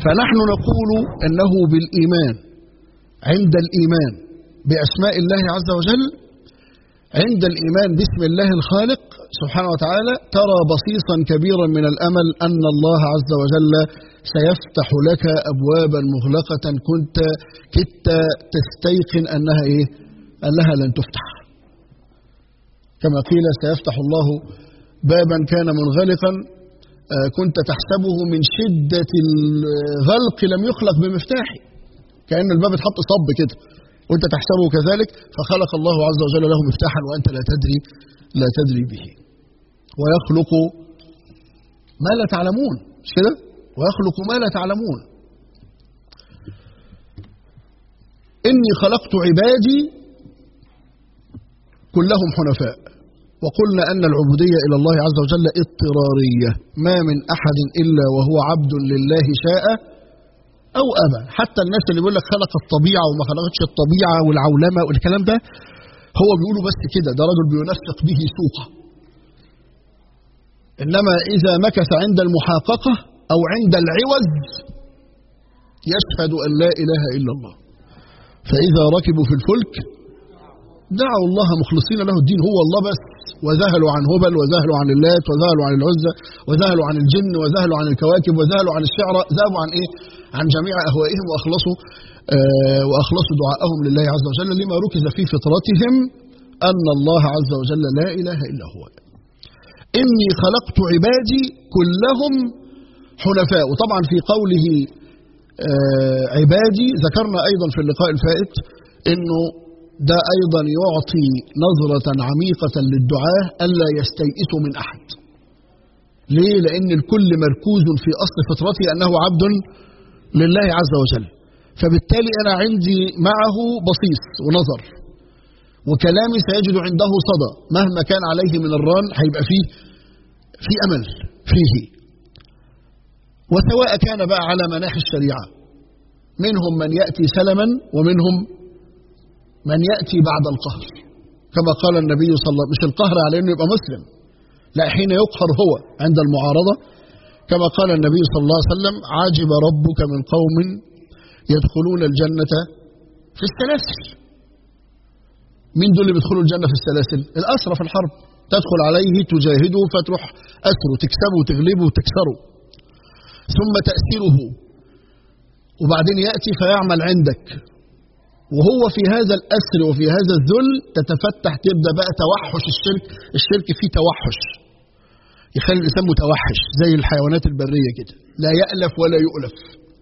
فنحن نقول أنه بالإيمان عند الإيمان بأسماء الله عز وجل عند الإيمان باسم الله الخالق سبحانه وتعالى ترى بصيصا كبيرا من الأمل أن الله عز وجل سيفتح لك أبوابا مغلقة كنت كدت تستيقن أنها إيه؟ أنها لن تفتح كما قيل سيفتح الله بابا كان منغلقا كنت تحسبه من شدة الغلق لم يخلق بمفتاحه كأن الباب اتحط صب كده وانت تحسبه كذلك فخلق الله عز وجل له مفتاحا وانت لا تدري لا تدري به ويخلق ما لا تعلمون مش كده ويخلق ما لا تعلمون إني خلقت عبادي كلهم حنفاء وقلنا أن العبودية إلى الله عز وجل اضطرارية ما من أحد إلا وهو عبد لله شاء أو أبى حتى الناس اللي بيقول لك خلق الطبيعة وما خلقتش الطبيعة والعولمة والكلام ده هو بيقولوا بس كده ده رجل بينسق به سوقه إنما إذا مكث عند المحاققة أو عند العوز يشهد أن لا إله إلا الله فإذا ركبوا في الفلك دعوا الله مخلصين له الدين هو الله بس وذهلوا عن هبل وذهلوا عن اللات وذهلوا عن العزة وذهلوا عن الجن وذهلوا عن الكواكب وذهلوا عن الشعر ذهبوا عن إيه؟ عن جميع أهوائهم وأخلصوا آه وأخلصوا دعاءهم لله عز وجل لما ركز في فطرتهم أن الله عز وجل لا إله إلا هو إني خلقت عبادي كلهم حنفاء وطبعا في قوله آه عبادي ذكرنا أيضا في اللقاء الفائت أنه ده أيضا يعطي نظرة عميقة للدعاة ألا يستيئسوا من أحد ليه؟ لأن الكل مركوز في أصل فطرته أنه عبد لله عز وجل فبالتالي أنا عندي معه بصيص ونظر وكلامي سيجد عنده صدى مهما كان عليه من الران هيبقى فيه في أمل فيه وسواء كان بقى على مناحي الشريعة منهم من يأتي سلما ومنهم من يأتي بعد القهر كما قال النبي صلى الله عليه وسلم مش القهر على أنه يبقى مسلم لا حين يقهر هو عند المعارضة كما قال النبي صلى الله عليه وسلم عاجب ربك من قوم يدخلون الجنة في السلاسل مين دول اللي بيدخلوا الجنة في السلاسل الأسرى في الحرب تدخل عليه تجاهده فتروح أسره تكسبه وتغلبه وتكسره ثم تأسره وبعدين يأتي فيعمل عندك وهو في هذا الأسر وفي هذا الذل تتفتح تبدأ بقى توحش الشرك الشرك فيه توحش يخلي الإنسان متوحش زي الحيوانات البرية كده لا يألف ولا يؤلف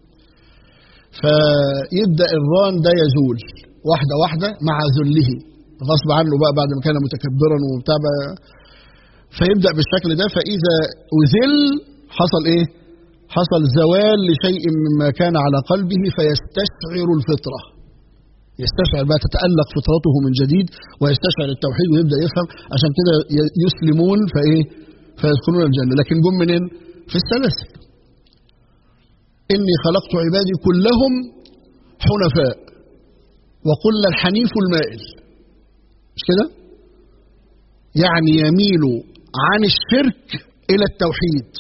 فيبدأ الران ده يزول واحدة واحدة مع ذله غصب عنه بقى بعد ما كان متكبرا وبتاع فيبدأ بالشكل ده فإذا أذل حصل إيه؟ حصل زوال لشيء مما كان على قلبه فيستشعر الفطرة يستشعر بقى تتألق فطرته من جديد ويستشعر التوحيد ويبدأ يفهم عشان كده يسلمون فإيه فيدخلون الجنة لكن جم منين في السلاسل إني خلقت عبادي كلهم حنفاء وقلنا الحنيف المائل مش كده يعني يميل عن الشرك إلى التوحيد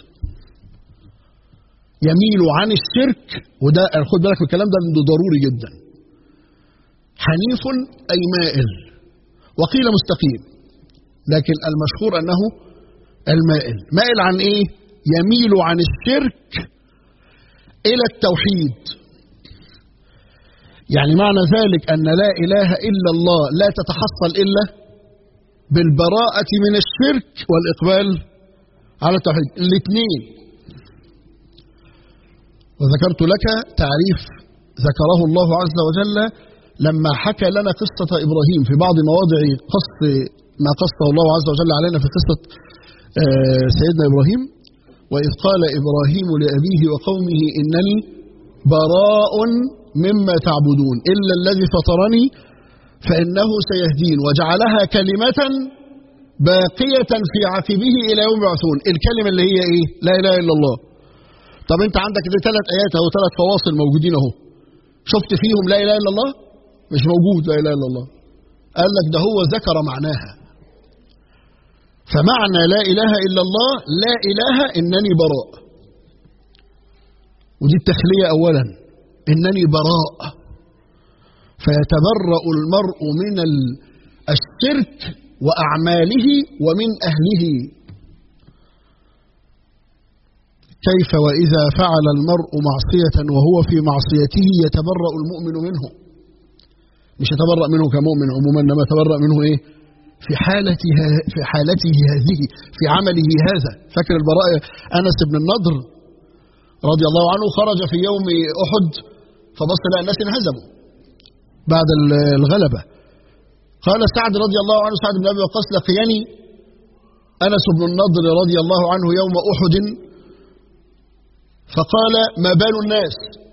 يميل عن الشرك وده خد بالك من الكلام ده ده ضروري جدا حنيف أي مائل وقيل مستقيم لكن المشهور أنه المائل مائل عن إيه يميل عن الشرك إلى التوحيد يعني معنى ذلك أن لا إله إلا الله لا تتحصل إلا بالبراءة من الشرك والإقبال على التوحيد الاثنين وذكرت لك تعريف ذكره الله عز وجل لما حكى لنا قصة إبراهيم في بعض مواضع قص ما قصه الله عز وجل علينا في قصة سيدنا إبراهيم وإذ قال إبراهيم لأبيه وقومه إنني براء مما تعبدون إلا الذي فطرني فإنه سيهدين وجعلها كلمة باقية في عقبه إلى يوم يبعثون الكلمة اللي هي إيه لا إله إلا الله طب أنت عندك دي ثلاث آيات أو ثلاث فواصل موجودين أهو شفت فيهم لا إله إلا الله مش موجود لا إله إلا الله قال لك ده هو ذكر معناها فمعنى لا إله إلا الله لا إله إنني براء ودي التخلية أولا إنني براء فيتبرأ المرء من الشرك وأعماله ومن أهله كيف وإذا فعل المرء معصية وهو في معصيته يتبرأ المؤمن منه مش يتبرأ منه كمؤمن عموما إنما يتبرأ منه إيه في حالته في حالته هذه في عمله هذا فاكر البراء أنس بن النضر رضي الله عنه خرج في يوم أحد فبص لقى الناس انهزموا بعد الغلبة قال سعد رضي الله عنه سعد بن أبي وقاص لقيني أنس بن النضر رضي الله عنه يوم أحد فقال ما بال الناس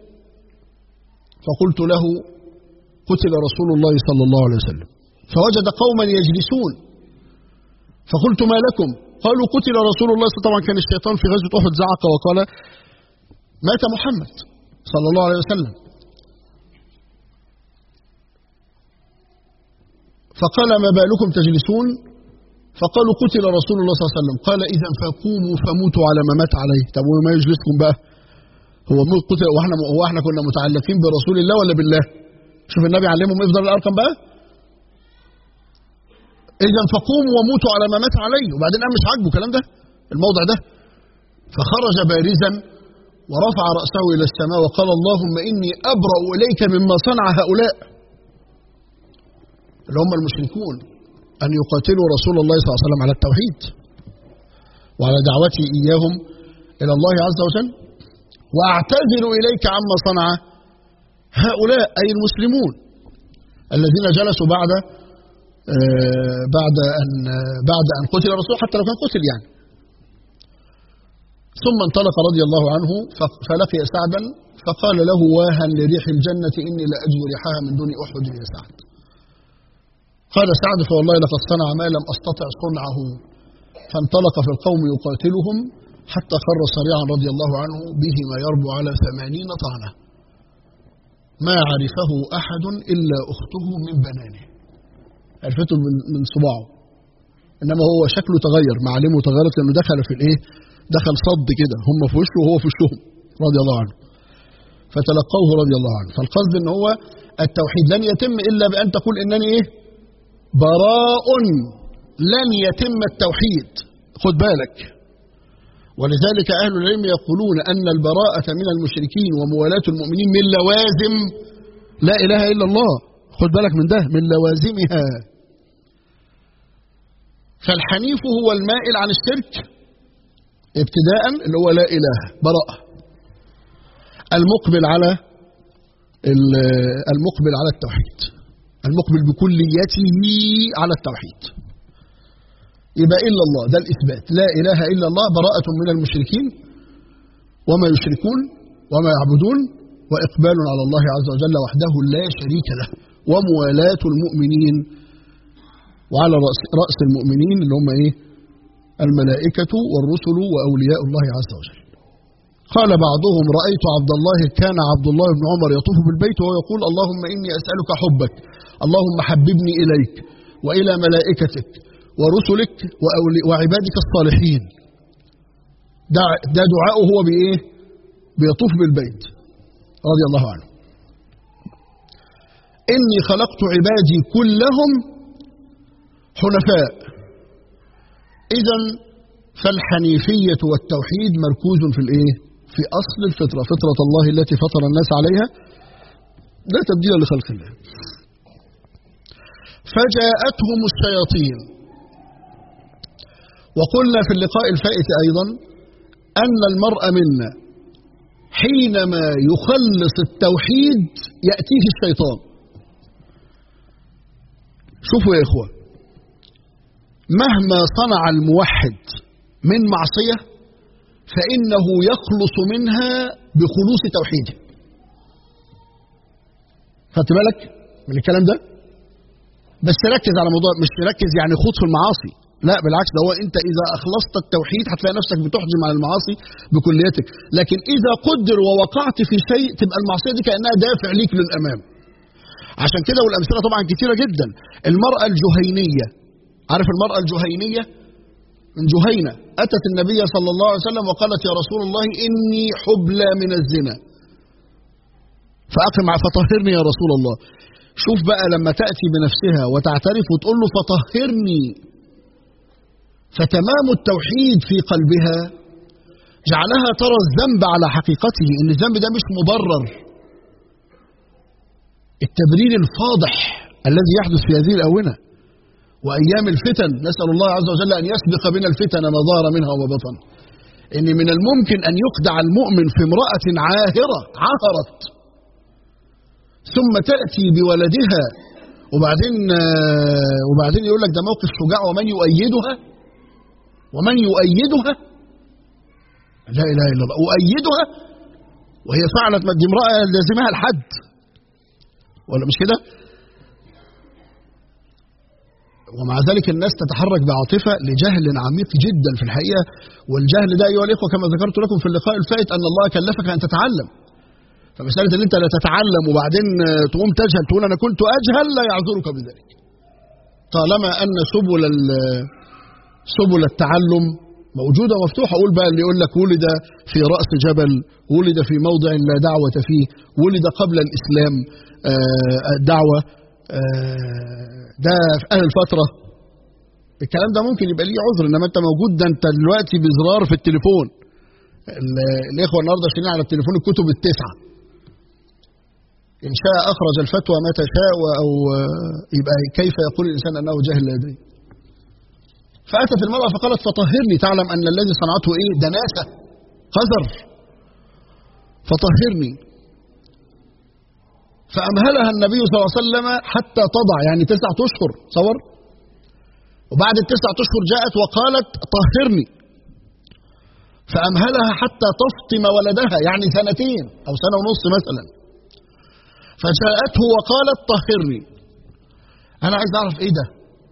فقلت له قتل رسول الله صلى الله عليه وسلم فوجد قوما يجلسون فقلت ما لكم قالوا قتل رسول الله طبعا كان الشيطان في غزوة أحد زعق وقال مات محمد صلى الله عليه وسلم فقال ما بالكم تجلسون فقالوا قتل رسول الله صلى الله عليه وسلم قال إذا فقوموا فموتوا على ما مات عليه طب وما يجلسكم بقى هو موت قتل واحنا هو احنا كنا متعلقين برسول الله ولا بالله شوف النبي علمهم افضل الارقام بقى اذا فقوموا وموتوا على ما مات عليه وبعدين قام مش عاجبه الكلام ده الموضع ده فخرج بارزا ورفع راسه الى السماء وقال اللهم اني ابرا اليك مما صنع هؤلاء اللي هم المشركون ان يقاتلوا رسول الله صلى الله عليه وسلم على التوحيد وعلى دعوته اياهم الى الله عز وجل واعتذر اليك عما صنع هؤلاء اي المسلمون الذين جلسوا بعد آه بعد ان آه بعد ان قتل الرسول حتى لو كان قتل يعني ثم انطلق رضي الله عنه فلقي سعدا فقال له واها لريح الجنة إني لأجد ريحها من دون أحد يا سعد قال سعد فوالله لقد صنع ما لم أستطع صنعه فانطلق في القوم يقاتلهم حتى خر صريعا رضي الله عنه به ما يربو على ثمانين طعنة ما عرفه أحد إلا أخته من بنانه عرفته من, من صباعه إنما هو شكله تغير معالمه تغيرت لأنه دخل في الإيه دخل صد كده هم في وشه وهو في وشهم رضي الله عنه فتلقوه رضي الله عنه فالقصد ان هو التوحيد لن يتم الا بان تقول انني ايه براء لن يتم التوحيد خد بالك ولذلك اهل العلم يقولون ان البراءة من المشركين وموالاة المؤمنين من لوازم لا اله الا الله خد بالك من ده من لوازمها فالحنيف هو المائل عن الشرك ابتداء اللي هو لا إله براءة المقبل على المقبل على التوحيد المقبل بكليته على التوحيد يبقى إلا الله ده الإثبات لا إله إلا الله براءة من المشركين وما يشركون وما يعبدون وإقبال على الله عز وجل وحده لا شريك له وموالاة المؤمنين وعلى رأس, رأس المؤمنين اللي هم إيه الملائكة والرسل وأولياء الله عز وجل قال بعضهم رأيت عبد الله كان عبد الله بن عمر يطوف بالبيت وهو يقول اللهم إني أسألك حبك اللهم حببني إليك وإلى ملائكتك ورسلك وعبادك الصالحين ده, ده دعاءه هو بإيه بيطوف بالبيت رضي الله عنه إني خلقت عبادي كلهم حنفاء إذا فالحنيفية والتوحيد مركوز في الإيه؟ في أصل الفطرة فطرة الله التي فطر الناس عليها لا تبديل لخلق الله فجاءتهم الشياطين وقلنا في اللقاء الفائت أيضا أن المرء منا حينما يخلص التوحيد يأتيه الشيطان شوفوا يا إخوة مهما صنع الموحد من معصية فإنه يخلص منها بخلوص توحيده خدت بالك من الكلام ده بس ركز على موضوع مش ركز يعني خوض في المعاصي لا بالعكس ده هو انت اذا اخلصت التوحيد هتلاقي نفسك بتحجم على المعاصي بكليتك لكن اذا قدر ووقعت في شيء تبقى المعصيه دي كانها دافع ليك للامام عشان كده والامثله طبعا كثيره جدا المراه الجهينيه عارف المراه الجهينيه من جهينة أتت النبي صلى الله عليه وسلم وقالت يا رسول الله إني حبلى من الزنا فأقم فطهرني يا رسول الله شوف بقى لما تأتي بنفسها وتعترف وتقول له فطهرني فتمام التوحيد في قلبها جعلها ترى الذنب على حقيقته ان الذنب ده مش مبرر التبرير الفاضح الذي يحدث في هذه الآونة وأيام الفتن نسأل الله عز وجل أن يسبق بنا الفتن ما ظهر منها وبطن إن من الممكن أن يخدع المؤمن في امرأة عاهرة عهرت ثم تأتي بولدها وبعدين وبعدين يقول لك ده موقف شجاع ومن يؤيدها ومن يؤيدها لا إله إلا الله أؤيدها وهي فعلت دي امرأة لازمها الحد ولا مش كده ومع ذلك الناس تتحرك بعاطفة لجهل عميق جدا في الحقيقة والجهل ده أيها الإخوة كما ذكرت لكم في اللقاء الفائت أن الله كلفك أن تتعلم فمسألة أن أنت لا تتعلم وبعدين تقوم تجهل تقول أنا كنت أجهل لا يعذرك بذلك طالما أن سبل سبل التعلم موجودة ومفتوحة أقول بقى اللي يقول لك ولد في رأس جبل ولد في موضع لا دعوة فيه ولد قبل الإسلام الدعوة ده في أهل الفترة الكلام ده ممكن يبقى ليه عذر انما انت موجود ده انت دلوقتي بزرار في التليفون الاخوه النهارده شايلين على التليفون الكتب التسعه ان شاء اخرج الفتوى متى شاء او يبقى كيف يقول الانسان انه جاهل لا يدري فاتت المراه فقالت فطهرني تعلم ان الذي صنعته ايه دناسه قذر فطهرني فأمهلها النبي صلى الله عليه وسلم حتى تضع يعني تسعة أشهر تصور وبعد التسعة أشهر جاءت وقالت طهرني فأمهلها حتى تفطم ولدها يعني سنتين أو سنة ونص مثلا فجاءته وقالت طهرني أنا عايز أعرف إيه ده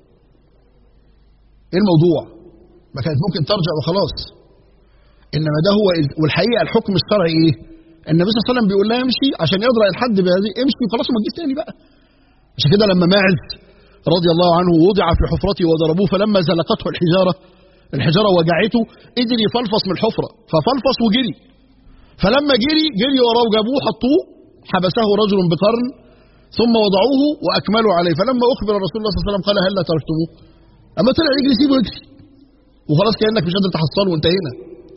إيه الموضوع ما كانت ممكن ترجع وخلاص إنما ده هو والحقيقة الحكم الشرعي إيه النبي صلى الله عليه وسلم بيقول لها امشي عشان يدرأ الحد بهذه امشي وخلاص ما تجيش تاني بقى عشان كده لما ماعز رضي الله عنه وضع في حفرته وضربوه فلما زلقته الحجاره الحجاره وجعته قدر يفلفص من الحفره ففلفص وجري فلما جري جري وراه جابوه حطوه حبسه رجل بقرن ثم وضعوه واكملوا عليه فلما اخبر رسول الله صلى الله عليه وسلم قال هل لا تركتموه اما طلع يجري سيبه يجري وخلاص كانك مش قادر تحصله وانتهينا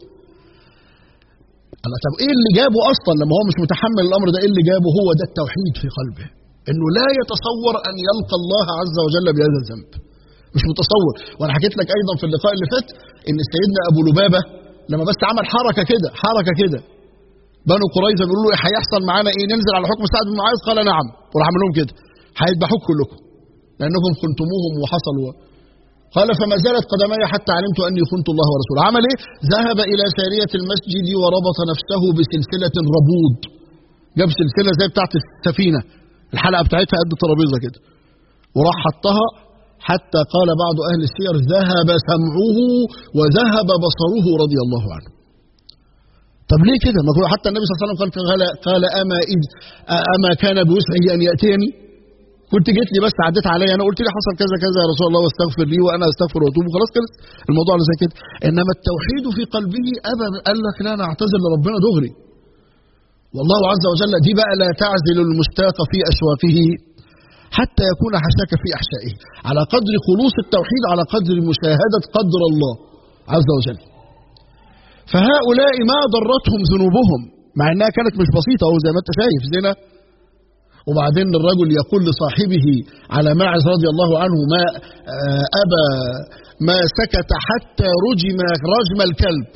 الله طب ايه اللي جابه اصلا لما هو مش متحمل الامر ده ايه اللي جابه هو ده التوحيد في قلبه انه لا يتصور ان يلقى الله عز وجل بهذا الذنب مش متصور وانا حكيت لك ايضا في اللقاء اللي فات ان سيدنا ابو لبابه لما بس عمل حركه كده حركه كده بنو قريظه بيقولوا له ايه هيحصل معانا ايه ننزل على حكم سعد بن معاذ قال نعم وراح عمل لهم كده هيذبحوك كلكم لانكم خنتموهم وحصلوا قال فما زالت قدمي حتى علمت اني خنت الله ورسوله عمل ايه ذهب الى ساريه المسجد وربط نفسه بسلسله ربوض جاب سلسله زي بتاعه السفينه الحلقه بتاعتها قد الترابيزه كده وراح حطها حتى قال بعض اهل السير ذهب سمعه وذهب بصره رضي الله عنه طب ليه كده ما حتى النبي صلى الله عليه وسلم قال قال اما اذ اما كان بوسعه ان ياتيني كنت جيت لي بس عديت عليا انا قلت لي حصل كذا كذا يا رسول الله واستغفر لي وانا استغفر واتوب وخلاص كده الموضوع اللي زي كده انما التوحيد في قلبه ابدا قال لك لا انا اعتذر لربنا دغري والله عز وجل دي بقى لا تعزل المشتاق في اشواقه حتى يكون حشاك في احشائه على قدر خلوص التوحيد على قدر مشاهده قدر الله عز وجل فهؤلاء ما ضرتهم ذنوبهم مع انها كانت مش بسيطه اهو زي ما انت شايف زنا وبعدين الرجل يقول لصاحبه على ماعز رضي الله عنه ما أبى ما سكت حتى رجم رجم الكلب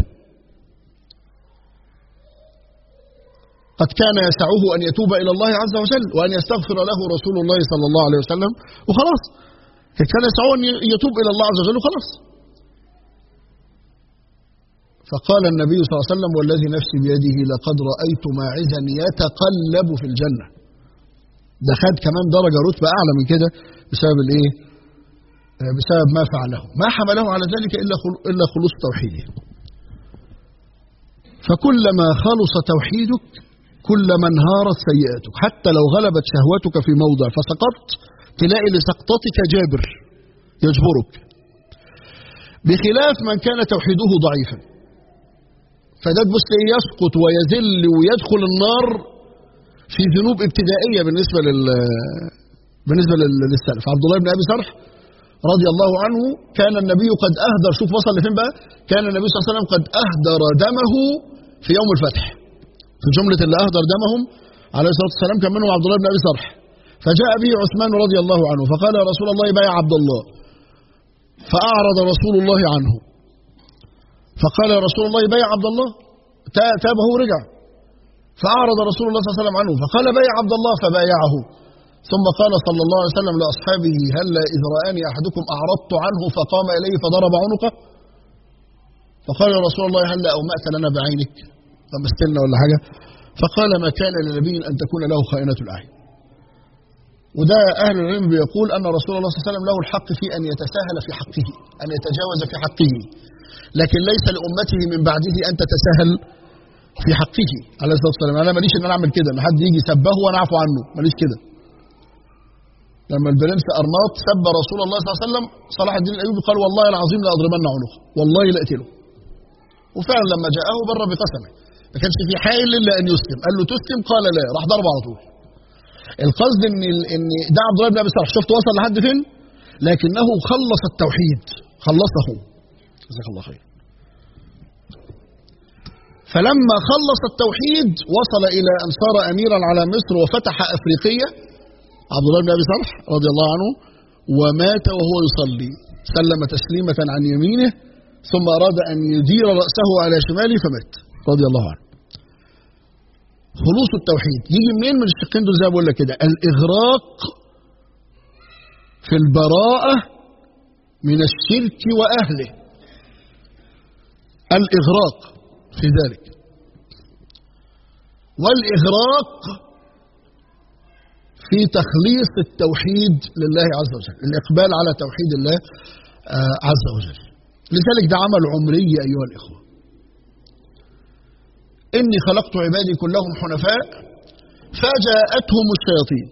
قد كان يسعه أن يتوب إلى الله عز وجل وأن يستغفر له رسول الله صلى الله عليه وسلم وخلاص كان يسعه أن يتوب إلى الله عز وجل وخلاص فقال النبي صلى الله عليه وسلم والذي نفسي بيده لقد رأيت ماعزا يتقلب في الجنة ده خد كمان درجة رتبة أعلى من كده بسبب الإيه؟ بسبب ما فعله ما حمله على ذلك إلا إلا خلوص توحيده فكلما خلص توحيدك كلما انهارت سيئاتك حتى لو غلبت شهوتك في موضع فسقطت تلاقي لسقطتك جابر يجبرك بخلاف من كان توحيده ضعيفا فده تبص ايه يسقط ويذل ويدخل النار في ذنوب ابتدائيه بالنسبه لل بالنسبه لل- للسلف عبد الله بن ابي سرح رضي الله عنه كان النبي قد اهدر شوف وصل لفين بقى كان النبي صلى الله عليه وسلم قد اهدر دمه في يوم الفتح في جمله اللي اهدر دمهم عليه الصلاه والسلام كان منهم عبد الله بن ابي سرح فجاء به عثمان رضي الله عنه فقال يا رسول الله بايع عبد الله فاعرض رسول الله عنه فقال يا رسول الله بايع عبد الله تا- تابه ورجع فأعرض رسول الله صلى الله عليه وسلم عنه فقال بايع عبد الله فبايعه ثم قال صلى الله عليه وسلم لأصحابه هل إذ رآني أحدكم أعرضت عنه فقام إليه فضرب عنقه فقال يا رسول الله هل أومأت لنا بعينك فمستلنا ولا حاجة فقال ما كان لنبي أن تكون له خائنة الأعين وده أهل العلم بيقول أن رسول الله صلى الله عليه وسلم له الحق في أن يتساهل في حقه أن يتجاوز في حقه لكن ليس لأمته من بعده أن تتساهل في حقه عليه الصلاة والسلام أنا ماليش إن أنا أعمل كده إن حد يجي سبه وأنا أعفو عنه ماليش كده لما البرنس أرناط سب رسول الله صلى الله عليه وسلم صلاح الدين الأيوبي قال والله العظيم لأضربن عنقه والله لأقتله وفعلا لما جاءه بر بقسمه ما كانش في حائل إلا أن يسلم قال له تسلم قال لا راح ضربه على طول القصد ان ان ده عبد الله بن ابي سرح شفت وصل لحد فين لكنه خلص التوحيد خلصه جزاك الله خير فلما خلص التوحيد وصل الى ان صار اميرا على مصر وفتح افريقيه عبد الله بن ابي سرح رضي الله عنه ومات وهو يصلي سلم تسليمه عن يمينه ثم اراد ان يدير راسه على شماله فمات رضي الله عنه خلوص التوحيد يجي منين من الشقين دول زي ما بقول لك كده الاغراق في البراءه من الشرك واهله الاغراق في ذلك والاغراق في تخليص التوحيد لله عز وجل الاقبال على توحيد الله آه، عز وجل لذلك ده عمل عمري ايها الاخوه إني خلقت عبادي كلهم حنفاء فجاءتهم الشياطين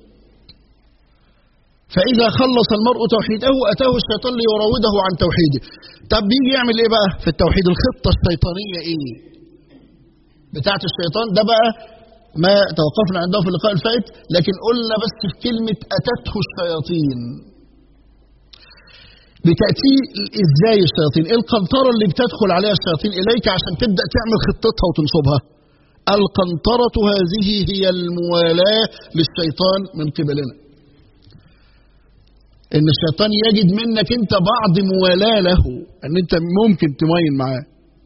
فإذا خلص المرء توحيده أتاه الشيطان ليراوده عن توحيده طب بيجي يعمل إيه بقى في التوحيد الخطة الشيطانية إيه بتاعة الشيطان ده بقى ما توقفنا عنده في اللقاء الفائت لكن قلنا بس في كلمة أتته الشياطين بتأتي ازاي الشياطين ايه القنطرة اللي بتدخل عليها الشياطين اليك عشان تبدأ تعمل خطتها وتنصبها القنطرة هذه هي الموالاة للشيطان من قبلنا ان الشيطان يجد منك انت بعض موالاة له ان انت ممكن تمين معاه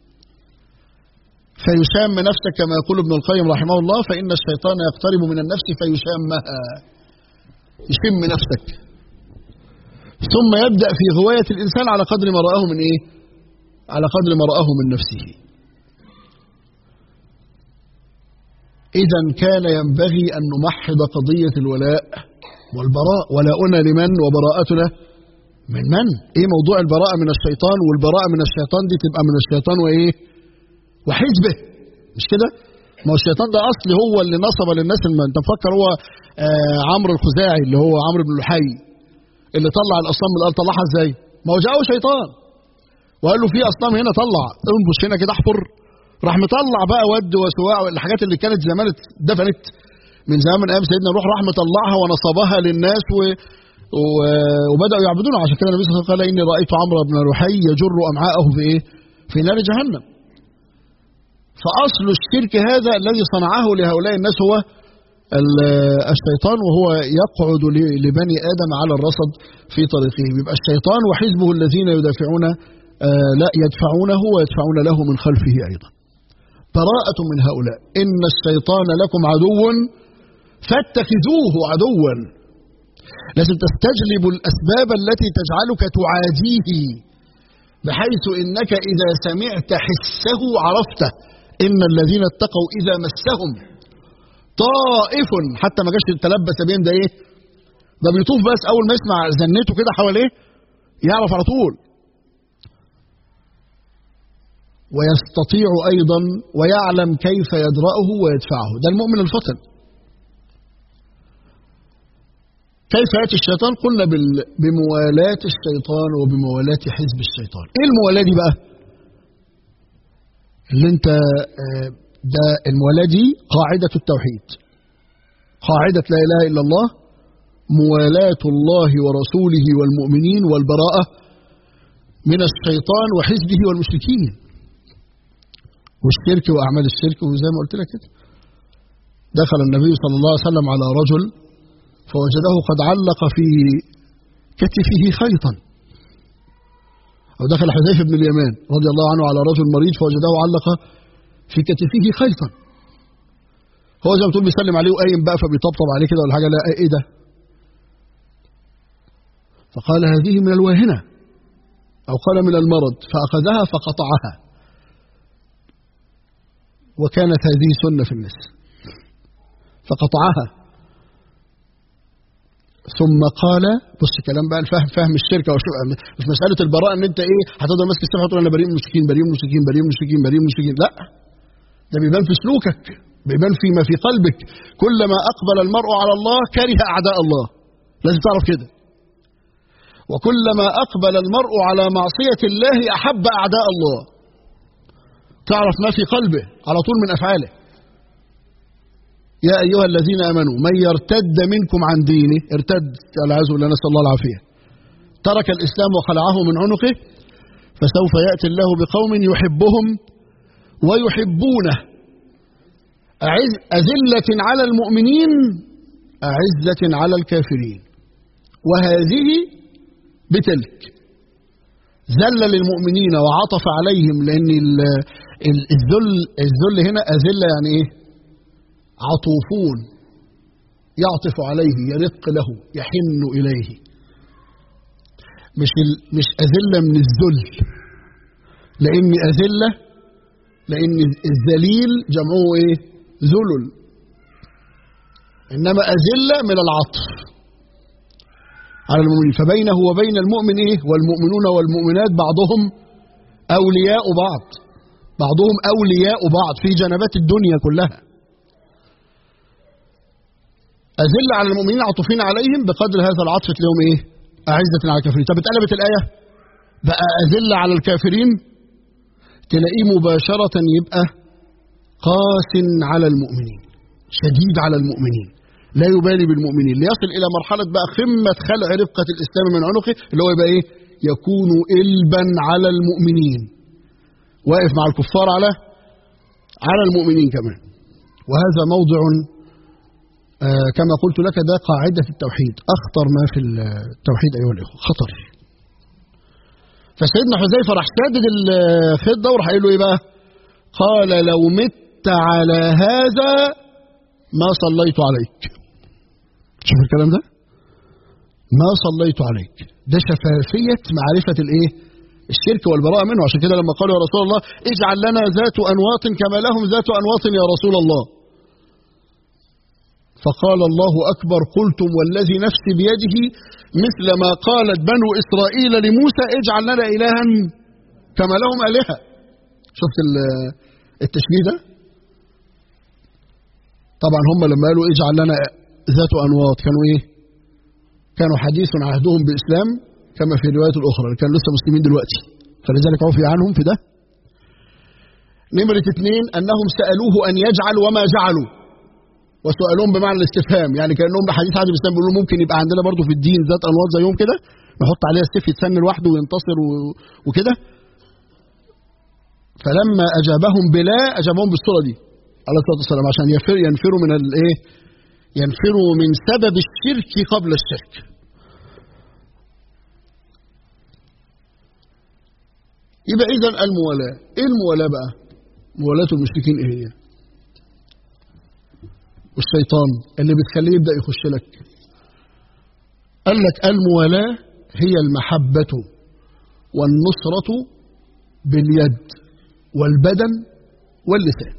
فيشام نفسك كما يقول ابن القيم رحمه الله فإن الشيطان يقترب من النفس فيشامها يشم نفسك ثم يبدأ في غواية الإنسان على قدر ما رآه من إيه؟ على قدر ما رآه من نفسه. إذا كان ينبغي أن نمحض قضية الولاء والبراء ولاؤنا لمن وبراءتنا من من؟ إيه موضوع البراءة من الشيطان والبراءة من الشيطان دي تبقى من الشيطان وإيه؟ وحزبه مش كده؟ ما هو الشيطان ده أصل هو اللي نصب للناس الم... أنت مفكر هو آه عمرو الخزاعي اللي هو عمرو بن لحي اللي طلع الاصنام من الارض طلعها ازاي؟ ما هو جاءه شيطان وقال له في اصنام هنا طلع انبش هنا كده احفر راح مطلع بقى ود وسواع الحاجات اللي كانت زمان اتدفنت من زمان من ايام سيدنا نوح راح مطلعها ونصبها للناس و... و... وبداوا يعبدونها عشان كده النبي صلى الله عليه وسلم قال اني رايت عمرو بن لحي يجر امعاءه في ايه؟ في نار جهنم. فاصل الشرك هذا الذي صنعه لهؤلاء الناس هو الشيطان وهو يقعد لبني ادم على الرصد في طريقه يبقى الشيطان وحزبه الذين يدافعون لا يدفعونه ويدفعون له من خلفه ايضا براءة من هؤلاء ان الشيطان لكم عدو فاتخذوه عدوا لازم تستجلب الاسباب التي تجعلك تعاديه بحيث انك اذا سمعت حسه عرفته ان الذين اتقوا اذا مسهم طائف حتى ما جاش تلبس بهم ده ايه ده بيطوف بس اول ما يسمع زنته كده حواليه يعرف على طول ويستطيع ايضا ويعلم كيف يدرأه ويدفعه ده المؤمن الفطن كيف يأتي الشيطان قلنا بال... بموالاة الشيطان وبموالاة حزب الشيطان ايه الموالاة دي بقى اللي انت آه، ده الموالاة دي قاعدة التوحيد قاعدة لا إله إلا الله موالاة الله ورسوله والمؤمنين والبراءة من الشيطان وحزبه والمشركين والشرك وأعمال الشرك وزي ما قلت لك كده دخل النبي صلى الله عليه وسلم على رجل فوجده قد علق في كتفه خيطا أو دخل حذيفة بن اليمان رضي الله عنه على رجل مريض فوجده علق في كتفه خيطا هو زي ما تقول بيسلم عليه وقايم بقى فبيطبطب عليه كده ولا حاجه لا ايه ده؟ فقال هذه من الواهنه او قال من المرض فاخذها فقطعها وكانت هذه سنه في الناس فقطعها ثم قال بص كلام بقى الفهم فهم الشركه مش مساله البراءه ان انت ايه هتفضل ماسك السلاح وتقول انا بريء من المشركين بريء من المشركين بريء من المشركين بريء من المشركين لا ده بيبان في سلوكك بيبان فيما في قلبك كلما اقبل المرء على الله كره اعداء الله لازم تعرف كده وكلما اقبل المرء على معصيه الله احب اعداء الله تعرف ما في قلبه على طول من افعاله يا أيها الذين آمنوا من يرتد منكم عن دينه ارتد العياذ بالله نسأل الله العافية ترك الإسلام وخلعه من عنقه فسوف يأتي الله بقوم يحبهم ويحبونه أعز أذلة على المؤمنين أعزة على الكافرين وهذه بتلك ذل للمؤمنين وعطف عليهم لأن الذل الذل هنا أذلة يعني إيه؟ عطوفون يعطف عليه يرق له يحن إليه مش ال... مش أذلة من الذل لأن أذلة لأن الذليل جمعه إيه؟ ذلل إنما أذلة من العطف على المؤمنين فبينه وبين المؤمن إيه؟ والمؤمنون والمؤمنات بعضهم أولياء بعض بعضهم أولياء بعض في جنبات الدنيا كلها أذل على المؤمنين عطوفين عليهم بقدر هذا العطف تلاقيهم إيه؟ أعزة على الكافرين طب اتقلبت الآية بقى أذل على الكافرين تلاقيه مباشرة يبقى قاس على المؤمنين شديد على المؤمنين لا يبالي بالمؤمنين ليصل إلى مرحلة بقى قمة خلع رفقة الإسلام من عنقه اللي هو يبقى إيه؟ يكون إلبا على المؤمنين واقف مع الكفار على على المؤمنين كمان وهذا موضع آه كما قلت لك ده قاعدة التوحيد أخطر ما في التوحيد أيها الإخوة خطر فسيدنا حذيفة راح سادد الخيط ده وراح قايل له إيه بقى؟ قال لو مت على هذا ما صليت عليك شوف الكلام ده ما صليت عليك ده شفافية معرفة الإيه؟ الشرك والبراءة منه عشان كده لما قالوا يا رسول الله اجعل لنا ذات أنواط كما لهم ذات أنواط يا رسول الله فقال الله أكبر قلتم والذي نفسي بيده مثل ما قالت بنو إسرائيل لموسى اجعل لنا إلها كما لهم آلهة شفت التشبيه ده طبعا هم لما قالوا اجعل لنا ذات أنواط كانوا إيه كانوا حديث عهدهم بإسلام كما في الروايات الأخرى كانوا لسه مسلمين دلوقتي فلذلك عفي عنهم في ده نمرة اثنين أنهم سألوه أن يجعل وما جعلوا وسؤالهم بمعنى الاستفهام يعني كانهم حديث عهد الاسلام بيقولوا ممكن يبقى عندنا برضه في الدين ذات انواط زيهم كده نحط عليها السيف يتسن لوحده وينتصر وكده فلما اجابهم بلا اجابهم بالصوره دي عليه الصلاه والسلام عشان ينفر ينفروا من الايه؟ ينفروا من سبب الشرك قبل الشرك. يبقى اذا الموالاه، ايه الموالاه بقى؟ موالاه المشركين ايه هي؟ والشيطان اللي بتخليه يبدأ يخش لك قال لك الموالاة هي المحبة والنصرة باليد والبدن واللسان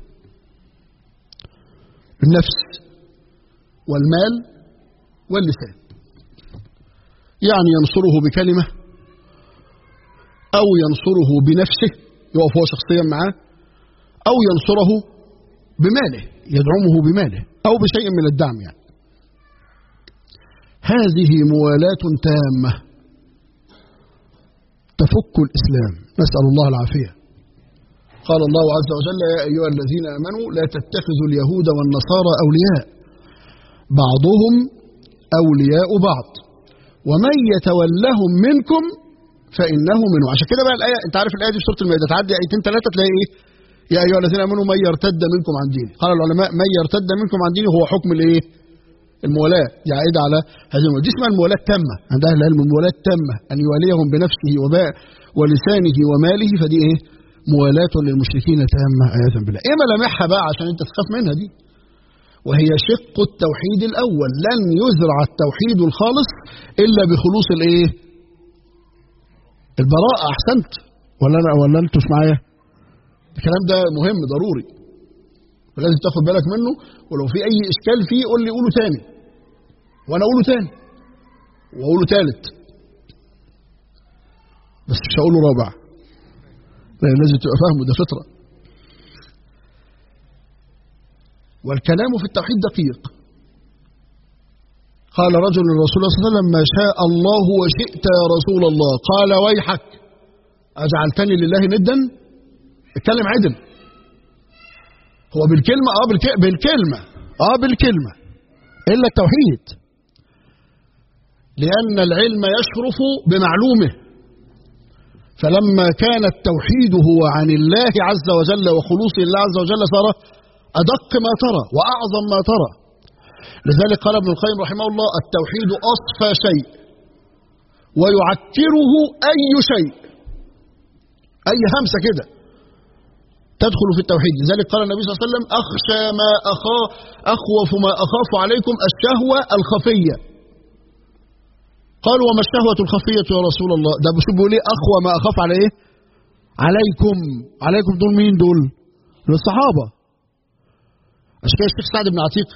النفس والمال واللسان يعني ينصره بكلمة أو ينصره بنفسه يقف هو شخصيا معاه أو ينصره بماله يدعمه بماله أو بشيء من الدعم يعني هذه موالاة تامة تفك الإسلام نسأل الله العافية قال الله عز وجل يا أيها الذين آمنوا لا تتخذوا اليهود والنصارى أولياء بعضهم أولياء بعض ومن يتولهم منكم فإنه منه عشان كده بقى الآية أنت عارف الآية دي في سورة المائدة تعدي آيتين ثلاثة تلاقي إيه يا أيها الذين آمنوا من يرتد منكم عن دينه قال العلماء من يرتد منكم عن دينه هو حكم الإيه الموالاة يعيد على هذه الموالاة دي اسمها الموالاة التامة عند أهل العلم الموالاة التامة أن يواليهم بنفسه وباء ولسانه وماله فدي إيه موالاة للمشركين تامة عياذا بالله إيه ملامحها بقى عشان أنت تخاف منها دي وهي شق التوحيد الأول لن يزرع التوحيد الخالص إلا بخلوص الإيه البراءة أحسنت ولا أنا ولا أنتوا مش معايا الكلام ده مهم ضروري ولازم تاخد بالك منه ولو في أي إشكال فيه قول لي قوله تاني وأنا أقوله تاني وأقوله تالت بس مش هقوله رابع لأن لازم تبقى فاهمه ده فطرة والكلام في التوحيد دقيق قال رجل للرسول صلى الله عليه وسلم ما شاء الله وشئت يا رسول الله قال ويحك أجعلتني لله ندا اتكلم عدل هو بالكلمة اه بالك- بالكلمة اه بالكلمة إلا التوحيد لأن العلم يشرف بمعلومه فلما كان التوحيد هو عن الله عز وجل وخلوص الله عز وجل صار أدق ما ترى وأعظم ما ترى لذلك قال ابن القيم رحمه الله التوحيد أصفى شيء ويعكره أي شيء أي همسة كده تدخل في التوحيد لذلك قال النبي صلى الله عليه وسلم أخشى ما أخا أخوف ما أخاف عليكم الشهوة الخفية قالوا وما الشهوة الخفية يا رسول الله ده بشوف بيقول ايه أخوى ما أخاف على إيه عليكم عليكم دول مين دول دول الصحابة عشان كده الشيخ سعد بن عتيق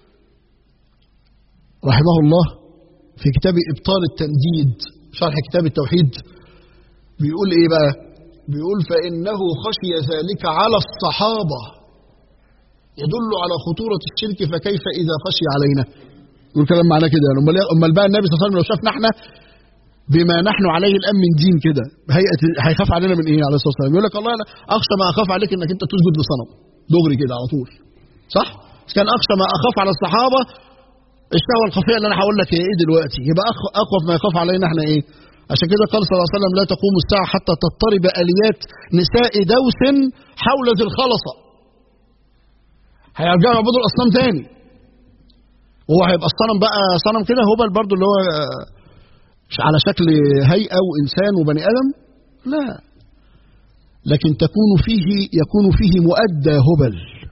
رحمه الله في كتاب إبطال التنديد شرح كتاب التوحيد بيقول إيه بقى بيقول فإنه خشي ذلك على الصحابة يدل على خطورة الشرك فكيف إذا خشي علينا يقول كلام معناه كده يعني امال امال بقى النبي صلى الله عليه وسلم لو شافنا احنا بما نحن عليه الان من دين كده هيئه هيخاف علينا من ايه عليه الصلاه والسلام يقول لك والله انا اخشى ما اخاف عليك انك انت تسجد لصنم دغري كده على طول صح بس كان اخشى ما اخاف على الصحابه الشهوه الخفيه اللي انا هقول لك هي ايه دلوقتي يبقى أخ- اخوف ما يخاف علينا احنا ايه عشان كده قال صلى الله عليه وسلم لا تقوم الساعه حتى تضطرب اليات نساء دوس حول ذي الخلصه هيرجعوا يعبدوا الاصنام تاني هو هيبقى الصنم بقى صنم كده هبل برضو اللي هو آه، مش على شكل هيئة وإنسان وبني آدم لا لكن تكون فيه يكون فيه مؤدى هبل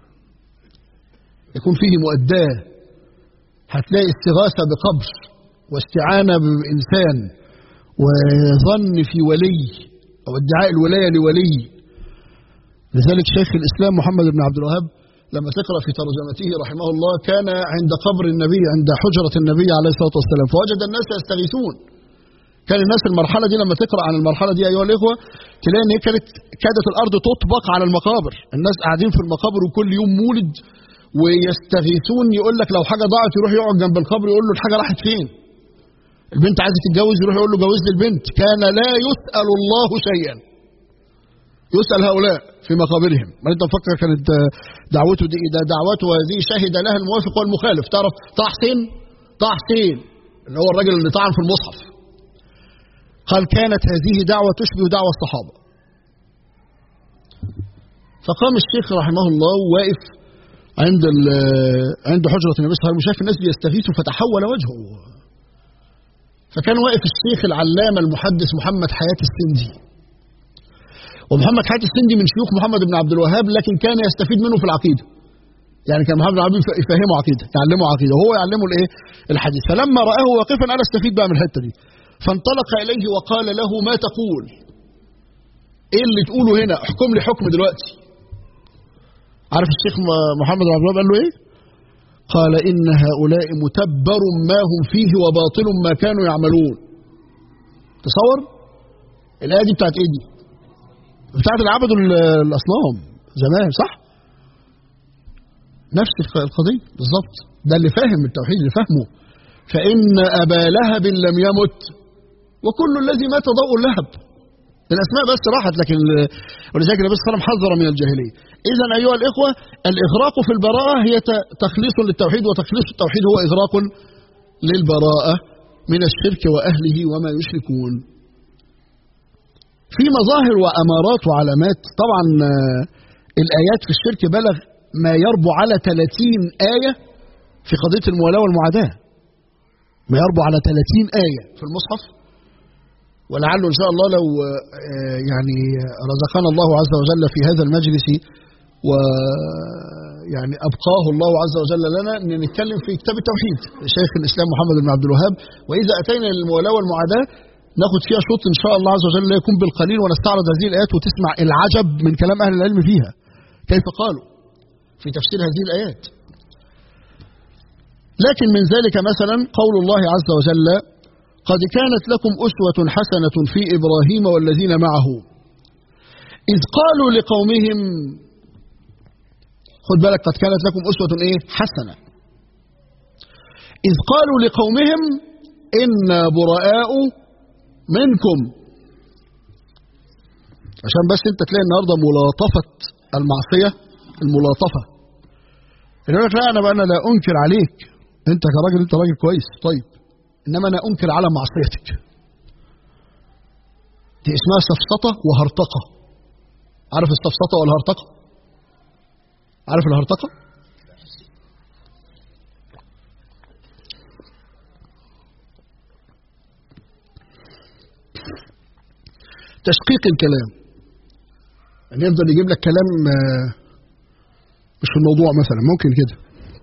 يكون فيه مؤداه هتلاقي استغاثة بقبر واستعانة بإنسان وظن في ولي أو ادعاء الولاية لولي لذلك شيخ الإسلام محمد بن عبد الوهاب لما تقرأ في ترجمته رحمه الله كان عند قبر النبي عند حجرة النبي عليه الصلاة والسلام فوجد الناس يستغيثون كان الناس المرحلة دي لما تقرأ عن المرحلة دي أيها الإخوة تلاقي إن هي كانت كادت الأرض تطبق على المقابر الناس قاعدين في المقابر وكل يوم مولد ويستغيثون يقول لك لو حاجة ضاعت يروح يقعد جنب القبر يقول له الحاجة راحت فين البنت عايزة تتجوز يروح يقول له جوزني البنت كان لا يسأل الله شيئا يسأل هؤلاء في مقابرهم ما انت مفكر كانت دعوته دي ده دعوته هذه شهد لها الموافق والمخالف تعرف طه حسين طه حسين اللي هو الراجل اللي طعن في المصحف قال كانت هذه دعوة تشبه دعوة الصحابة فقام الشيخ رحمه الله واقف عند عند حجرة النبي صلى الله عليه وسلم وشاف الناس بيستغيثوا فتحول وجهه فكان واقف الشيخ العلامة المحدث محمد حياة السندي ومحمد حياة السندي من شيوخ محمد بن عبد الوهاب لكن كان يستفيد منه في العقيدة يعني كان محمد بن عبد الوهاب يفهمه عقيدة يعلمه عقيدة وهو يعلمه الايه الحديث فلما رآه واقفا قال استفيد بقى من الحتة دي فانطلق إليه وقال له ما تقول ايه اللي تقوله هنا احكم لي حكم دلوقتي عارف الشيخ محمد بن عبد الوهاب قال له ايه قال إن هؤلاء متبر ما هم فيه وباطل ما كانوا يعملون تصور الآية دي بتاعت ايه دي بتاعت اللي عبدوا الأصنام زمان صح نفس القضية بالظبط ده اللي فاهم التوحيد اللي فاهمه فإن أبا لهب لم يمت وكل الذي مات ضوء لهب الأسماء بس راحت لكن ولذلك النبي صلى الله عليه وسلم حذر من الجاهلية إذا أيها الإخوة الإغراق في البراءة هي تخليص للتوحيد وتخليص التوحيد هو إغراق للبراءة من الشرك وأهله وما يشركون في مظاهر وأمارات وعلامات طبعا الآيات في الشرك بلغ ما يربو على 30 آية في قضية الموالاة والمعاداة ما يربو على 30 آية في المصحف ولعله إن شاء الله لو يعني رزقنا الله عز وجل في هذا المجلس ويعني أبقاه الله عز وجل لنا أن نتكلم في كتاب التوحيد شيخ الإسلام محمد بن عبد الوهاب وإذا أتينا للموالاة والمعاداة ناخد فيها شوط إن شاء الله عز وجل لا يكون بالقليل ونستعرض هذه الآيات وتسمع العجب من كلام أهل العلم فيها كيف قالوا في تفسير هذه الآيات لكن من ذلك مثلا قول الله عز وجل قد كانت لكم أسوة حسنة في إبراهيم والذين معه إذ قالوا لقومهم خد بالك قد كانت لكم أسوة إيه حسنة إذ قالوا لقومهم إنا براء منكم عشان بس انت تلاقي النهارده ملاطفة المعصية الملاطفة اللي يقول لك لا انا بقى انا لا انكر عليك انت كراجل انت راجل كويس طيب انما انا انكر على معصيتك دي اسمها سفسطة وهرطقة عارف السفسطة والهرطقة عارف الهرطقة تشقيق الكلام يعني يفضل يجيب لك كلام مش في الموضوع مثلا ممكن كده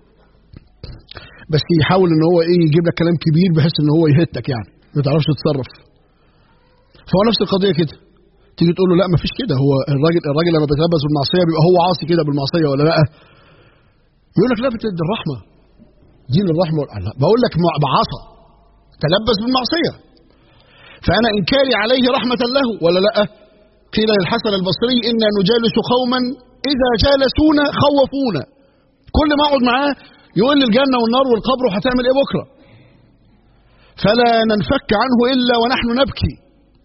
بس يحاول ان هو ايه يجيب لك كلام كبير بحيث ان هو يهتك يعني ما تعرفش تتصرف فهو نفس القضيه كده تيجي تقول له لا ما فيش كده هو الراجل الراجل لما بيتلبس بالمعصيه بيبقى هو عاصي كده بالمعصيه ولا لا يقول لك لا بتد الرحمه دين الرحمه لا بقول لك بعصى تلبس بالمعصيه فانا انكاري عليه رحمه له ولا لا قيل للحسن البصري انا نجالس قوما اذا جالسونا خوفونا كل ما اقعد معاه يقول لي الجنه والنار والقبر وهتعمل ايه بكره فلا ننفك عنه الا ونحن نبكي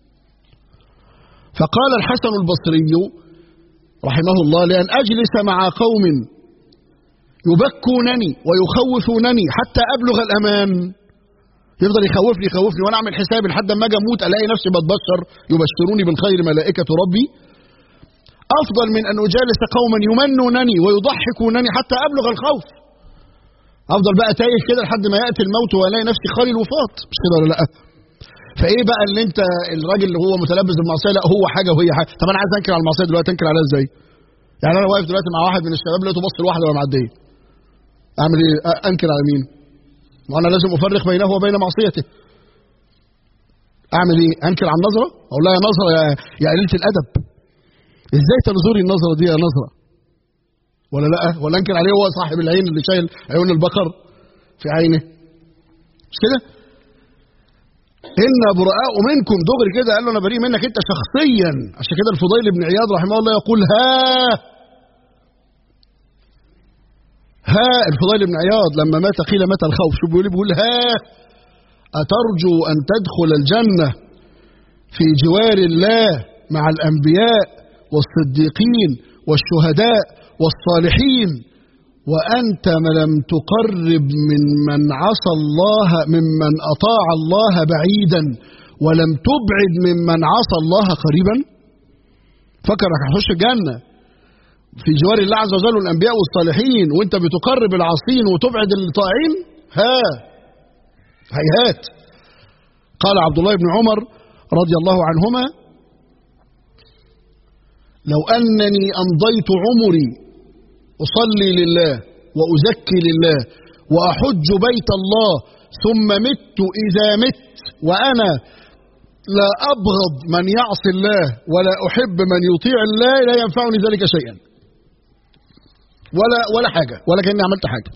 فقال الحسن البصري رحمه الله لان اجلس مع قوم يبكونني ويخوفونني حتى ابلغ الامان يفضل يخوفني يخوفني وانا اعمل حسابي لحد ما اجي اموت الاقي نفسي بتبشر يبشروني بالخير ملائكه ربي افضل من ان اجالس قوما يمنونني ويضحكونني حتى ابلغ الخوف افضل بقى تايه كده لحد ما ياتي الموت والاقي نفسي خالي الوفاط مش كده ولا لا فايه بقى اللي انت الراجل اللي هو متلبس بالمعصيه لا هو حاجه وهي حاجه طب انا عايز انكر على المعصيه دلوقتي انكر عليها ازاي يعني انا واقف دلوقتي مع واحد من الشباب لقيته بص لواحده وهي معديه اعمل ايه انكر على مين وانا لازم افرق بينه وبين معصيته اعمل ايه انكر على النظره اقول لها يا نظره يا, يا قليله الادب ازاي تنظري النظره دي يا نظره ولا لا ولا انكر عليه هو صاحب العين اللي شايل عيون البقر في عينه مش كده إنا براء منكم دغري كده قال له أنا بريء منك أنت شخصيا عشان كده الفضيل بن عياض رحمه الله يقول ها ها الفضيل بن عياض لما مات قيل مات الخوف شو بيقول بيقول ها أترجو أن تدخل الجنة في جوار الله مع الأنبياء والصديقين والشهداء والصالحين وأنت لم تقرب من من عصى الله ممن أطاع الله بعيدا ولم تبعد ممن عصى الله قريبا فكرك هتخش الجنة في جوار الله عز وجل والأنبياء والصالحين وأنت بتقرب العاصين وتبعد الطائعين ها هيهات قال عبد الله بن عمر رضي الله عنهما لو أنني أمضيت عمري أصلي لله وأزكي لله وأحج بيت الله ثم مت إذا مت وأنا لا أبغض من يعصي الله ولا أحب من يطيع الله لا ينفعني ذلك شيئا ولا ولا حاجة ولا كأني عملت حاجة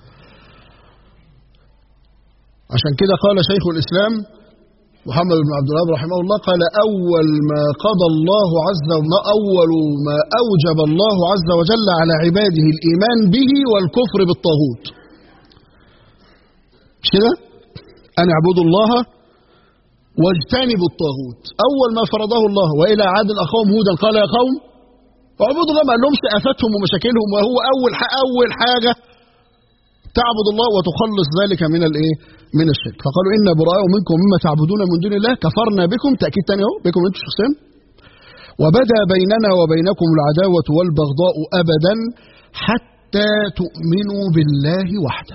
عشان كده قال شيخ الإسلام محمد بن عبد الوهاب رحمه الله قال أول ما قضى الله عز وجل أول ما أوجب الله عز وجل على عباده الإيمان به والكفر بالطاغوت مش كده؟ أن اعبدوا الله واجتنبوا الطاغوت أول ما فرضه الله وإلى عاد أخاهم هودا قال يا قوم اعبدوا الله ما قالهمش آفاتهم ومشاكلهم وهو أول أول حاجة تعبد الله وتخلص ذلك من الايه من الشرك فقالوا إنا براء منكم مما تعبدون من دون الله كفرنا بكم تأكيد تاني اهو بكم انتم شخصيا وبدا بيننا وبينكم العداوة والبغضاء أبدا حتى تؤمنوا بالله وحده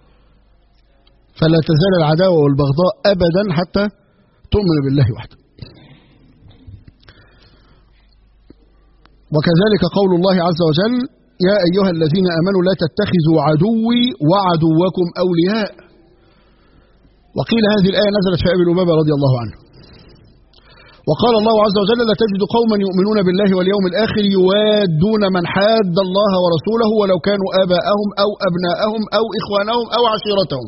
فلا تزال العداوة والبغضاء أبدا حتى تؤمن بالله وحده وكذلك قول الله عز وجل يا أيها الذين آمنوا لا تتخذوا عدوي وعدوكم أولياء وقيل هذه الآية نزلت في أبي لبابة رضي الله عنه وقال الله عز وجل لا تجد قوما يؤمنون بالله واليوم الآخر يوادون من حاد الله ورسوله ولو كانوا آباءهم أو أبناءهم أو إخوانهم أو عشيرتهم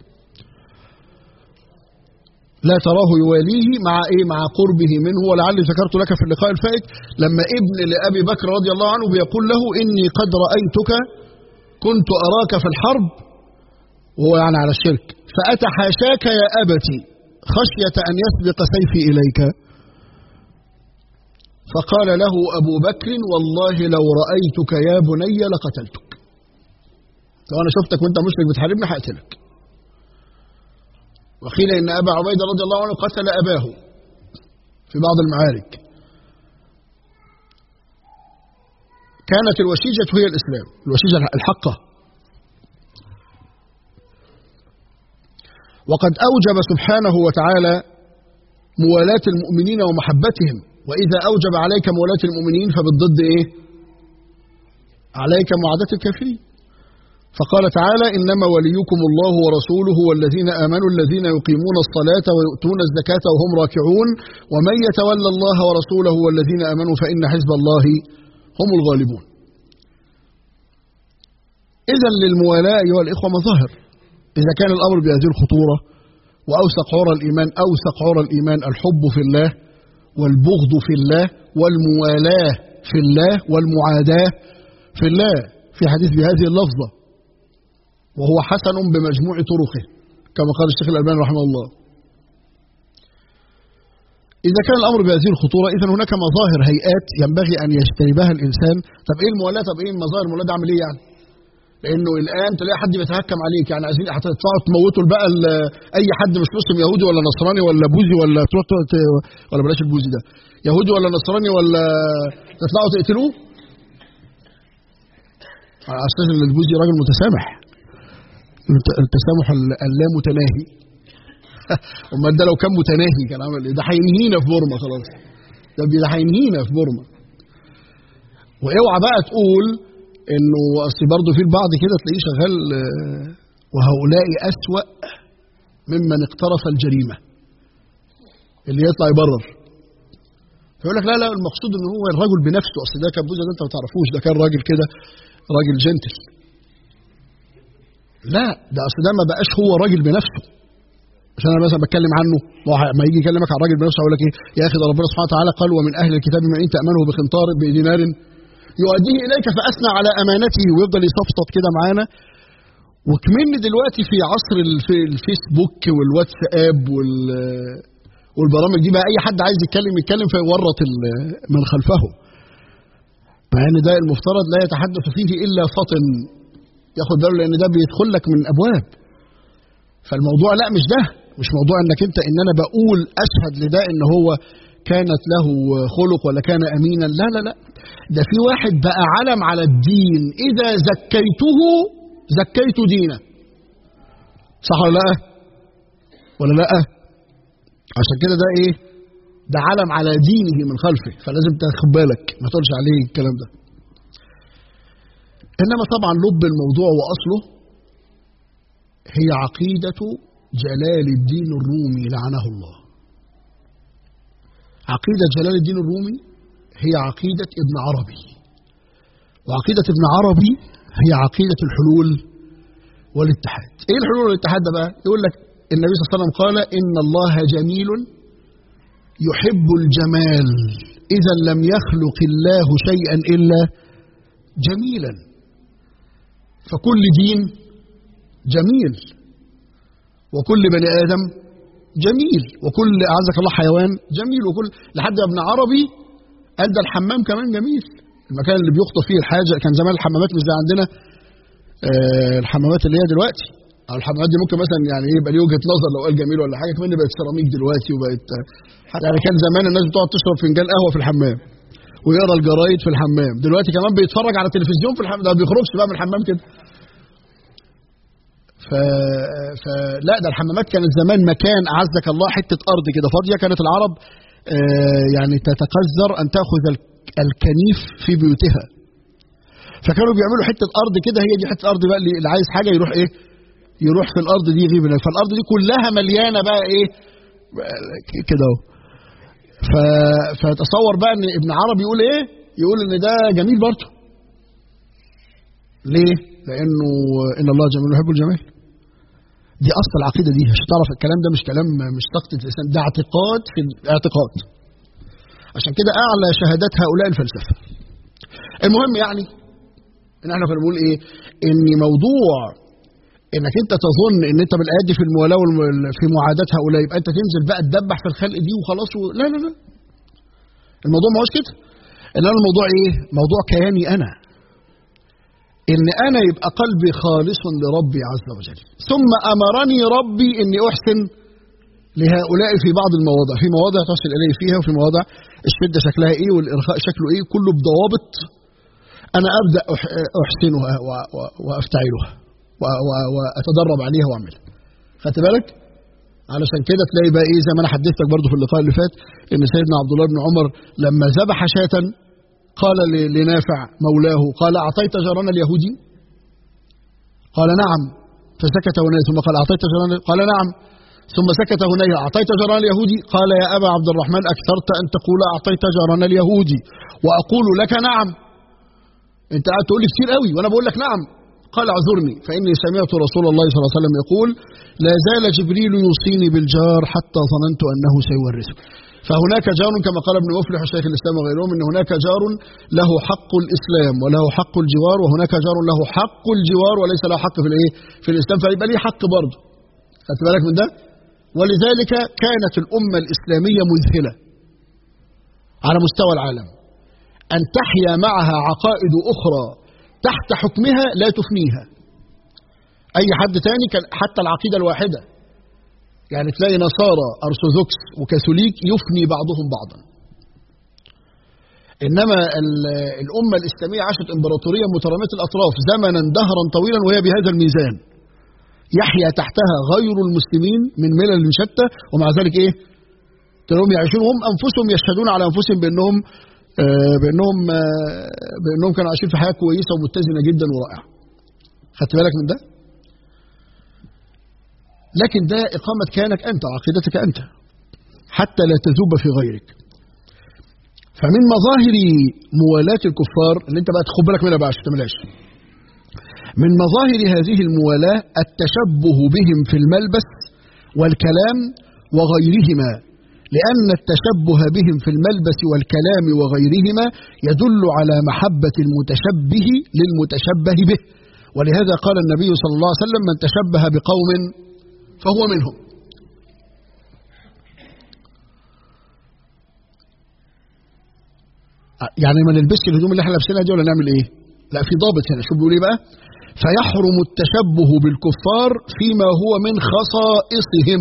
لا تراه يواليه مع ايه مع قربه منه ولعلي ذكرت لك في اللقاء الفائت لما ابن لابي بكر رضي الله عنه بيقول له اني قد رايتك كنت اراك في الحرب وهو يعني على الشرك فاتحاشاك يا ابتي خشيه ان يسبق سيفي اليك فقال له ابو بكر والله لو رايتك يا بني لقتلتك لو انا شفتك وانت مشرك بتحاربني هقتلك وقيل إن أبا عبيدة رضي الله عنه قتل أباه في بعض المعارك كانت الوشيجة هي الإسلام الوشيجة الحقة وقد أوجب سبحانه وتعالى موالاة المؤمنين ومحبتهم وإذا أوجب عليك موالاة المؤمنين فبالضد إيه عليك معاداة الكافرين فقال تعالى إنما وليكم الله ورسوله والذين آمنوا الذين يقيمون الصلاة ويؤتون الزكاة وهم راكعون ومن يتولى الله ورسوله والذين آمنوا فإن حزب الله هم الغالبون إذا للموالاة أيها الإخوة مظاهر إذا كان الأمر بهذه الخطورة وأوثق عرى الإيمان أوثق عرى الإيمان الحب في الله والبغض في الله والموالاة في الله والمعاداة في الله في حديث بهذه اللفظة وهو حسن بمجموع طرقه كما قال الشيخ الألباني رحمه الله إذا كان الأمر بهذه الخطورة إذا هناك مظاهر هيئات ينبغي أن يجتنبها الإنسان طب إيه الموالاة طب إيه المظاهر الموالاة أعمل إيه يعني لأنه الآن تلاقي حد بيتهكم عليك يعني عايزين هتطلعوا تموتوا بقى أي حد مش مسلم يهودي ولا نصراني ولا بوذي ولا تروح ولا بلاش البوذي ده يهودي ولا نصراني ولا تطلعوا تقتلوه على أساس إن البوذي راجل متسامح التسامح اللامتناهي امال ده لو كان متناهي كان عمل ايه ده هينهينا في بورما خلاص ده ده هينهينا في بورما واوعى بقى تقول انه اصل برضه في البعض كده تلاقيه شغال وهؤلاء اسوا ممن اقترف الجريمه اللي يطلع يبرر فيقول لك لا لا المقصود ان هو الرجل بنفسه اصل ده كان بوزه ده انت ما تعرفوش ده كان راجل كده راجل جنتل لا ده اصل ده ما بقاش هو راجل بنفسه عشان انا مثلا بتكلم عنه ما يجي يكلمك عن راجل بنفسه هقول لك ايه يا اخي ده ربنا سبحانه وتعالى قال ومن اهل الكتاب من ان تامنه بقنطار بدينار يؤديه اليك فاثنى على امانته ويفضل يصفطط كده معانا وكمان دلوقتي في عصر الفيسبوك والواتساب وال والبرامج دي بقى اي حد عايز يتكلم يتكلم فيورط من خلفه مع ان ده المفترض لا يتحدث فيه الا فطن ياخد باله لان ده بيدخل لك من ابواب فالموضوع لا مش ده مش موضوع انك انت ان انا بقول اشهد لده ان هو كانت له خلق ولا كان امينا لا لا لا ده في واحد بقى علم على الدين اذا زكيته زكيت دينه صح ولا لا ولا لا عشان كده ده ايه ده علم على دينه من خلفه فلازم تاخد بالك ما تقولش عليه الكلام ده انما طبعا لب الموضوع واصله هي عقيده جلال الدين الرومي لعنه الله عقيده جلال الدين الرومي هي عقيده ابن عربي وعقيده ابن عربي هي عقيده الحلول والاتحاد ايه الحلول والاتحاد ده بقى يقول لك النبي صلى الله عليه وسلم قال ان الله جميل يحب الجمال اذا لم يخلق الله شيئا الا جميلا فكل دين جميل وكل بني ادم جميل وكل اعزك الله حيوان جميل وكل لحد ابن عربي قال ده الحمام كمان جميل المكان اللي بيخطف فيه الحاجه كان زمان الحمامات مش زي عندنا آه الحمامات اللي هي دلوقتي او الحمامات دي ممكن مثلا يعني ايه يبقى ليه وجهه نظر لو قال جميل ولا حاجه كمان بقت سيراميك دلوقتي وبقت يعني كان زمان الناس بتقعد تشرب فنجان قهوه في الحمام ويقرا الجرايد في الحمام دلوقتي كمان بيتفرج على التلفزيون في الحمام ده ما بيخرجش بقى من الحمام كده ف... فلا ده الحمامات كانت زمان مكان اعزك الله حته ارض كده فاضيه كانت العرب آه يعني تتقذر ان تاخذ الكنيف في بيوتها فكانوا بيعملوا حته ارض كده هي دي حته ارض بقى اللي عايز حاجه يروح ايه يروح في الارض دي يغيب هناك فالارض دي كلها مليانه بقى ايه كده اهو ف... فتصور بقى ان ابن عربي يقول ايه يقول ان ده جميل برضه ليه لانه ان الله جميل يحب الجمال دي اصل العقيده دي عشان تعرف الكلام ده مش كلام مش سقطه لسان ده اعتقاد في الاعتقاد عشان كده اعلى شهادات هؤلاء الفلسفه المهم يعني ان احنا كنا بنقول ايه ان موضوع انك انت تظن ان انت بالايات دي في الموالاه في معاداه هؤلاء يبقى انت تنزل بقى تدبح في الخلق دي وخلاص و... لا لا لا الموضوع ما هوش كده انما الموضوع ايه موضوع كياني انا ان انا يبقى قلبي خالص لربي عز وجل ثم امرني ربي اني احسن لهؤلاء في بعض المواضع في مواضع تصل اليه فيها وفي مواضع الشده شكلها ايه والارخاء شكله ايه كله بضوابط انا ابدا احسنها وافتعلها واتدرب عليها واعملها خدت بالك علشان كده تلاقي بقى ايه زي ما انا حدثتك برضو في اللقاء اللي فات ان سيدنا عبد الله بن عمر لما ذبح شاة قال لنافع مولاه قال اعطيت جارنا اليهودي قال نعم فسكت هنيه ثم قال اعطيت جارنا قال نعم ثم سكت هنيه اعطيت جارنا اليهودي قال يا ابا عبد الرحمن اكثرت ان تقول اعطيت جارنا اليهودي واقول لك نعم انت قاعد تقول لي كتير قوي وانا بقول لك نعم قال اعذرني فاني سمعت رسول الله صلى الله عليه وسلم يقول لا زال جبريل يوصيني بالجار حتى ظننت انه سيورثه فهناك جار كما قال ابن مفلح شيخ الاسلام وغيرهم ان هناك جار له حق الاسلام وله حق الجوار وهناك جار له حق الجوار وليس له حق في الايه في الاسلام فيبقى ليه حق برضه خدت بالك من ده ولذلك كانت الامه الاسلاميه مذهله على مستوى العالم ان تحيا معها عقائد اخرى تحت حكمها لا تفنيها اي حد تاني كان حتى العقيده الواحده يعني تلاقي نصارى ارثوذكس وكاثوليك يفني بعضهم بعضا انما الامه الاسلاميه عاشت امبراطوريه متراميه الاطراف زمنا دهرا طويلا وهي بهذا الميزان يحيا تحتها غير المسلمين من ملل شتى ومع ذلك ايه تلاقيهم يعيشون هم انفسهم يشهدون على انفسهم بانهم آه بانهم آه بانهم كانوا عايشين في حياه كويسه ومتزنه جدا ورائعه خدت بالك من ده لكن ده إقامة كيانك أنت وعقيدتك أنت حتى لا تذوب في غيرك فمن مظاهر موالاة الكفار اللي أنت بقى تاخد بالك منها بقى عشان تعملهاش من مظاهر هذه الموالاة التشبه بهم في الملبس والكلام وغيرهما لأن التشبه بهم في الملبس والكلام وغيرهما يدل على محبة المتشبه للمتشبه به ولهذا قال النبي صلى الله عليه وسلم من تشبه بقوم فهو منهم يعني ما نلبسش الهدوم اللي احنا لابسينها دي ولا نعمل ايه؟ لا في ضابط هنا شوف بيقول ايه بقى؟ فيحرم التشبه بالكفار فيما هو من خصائصهم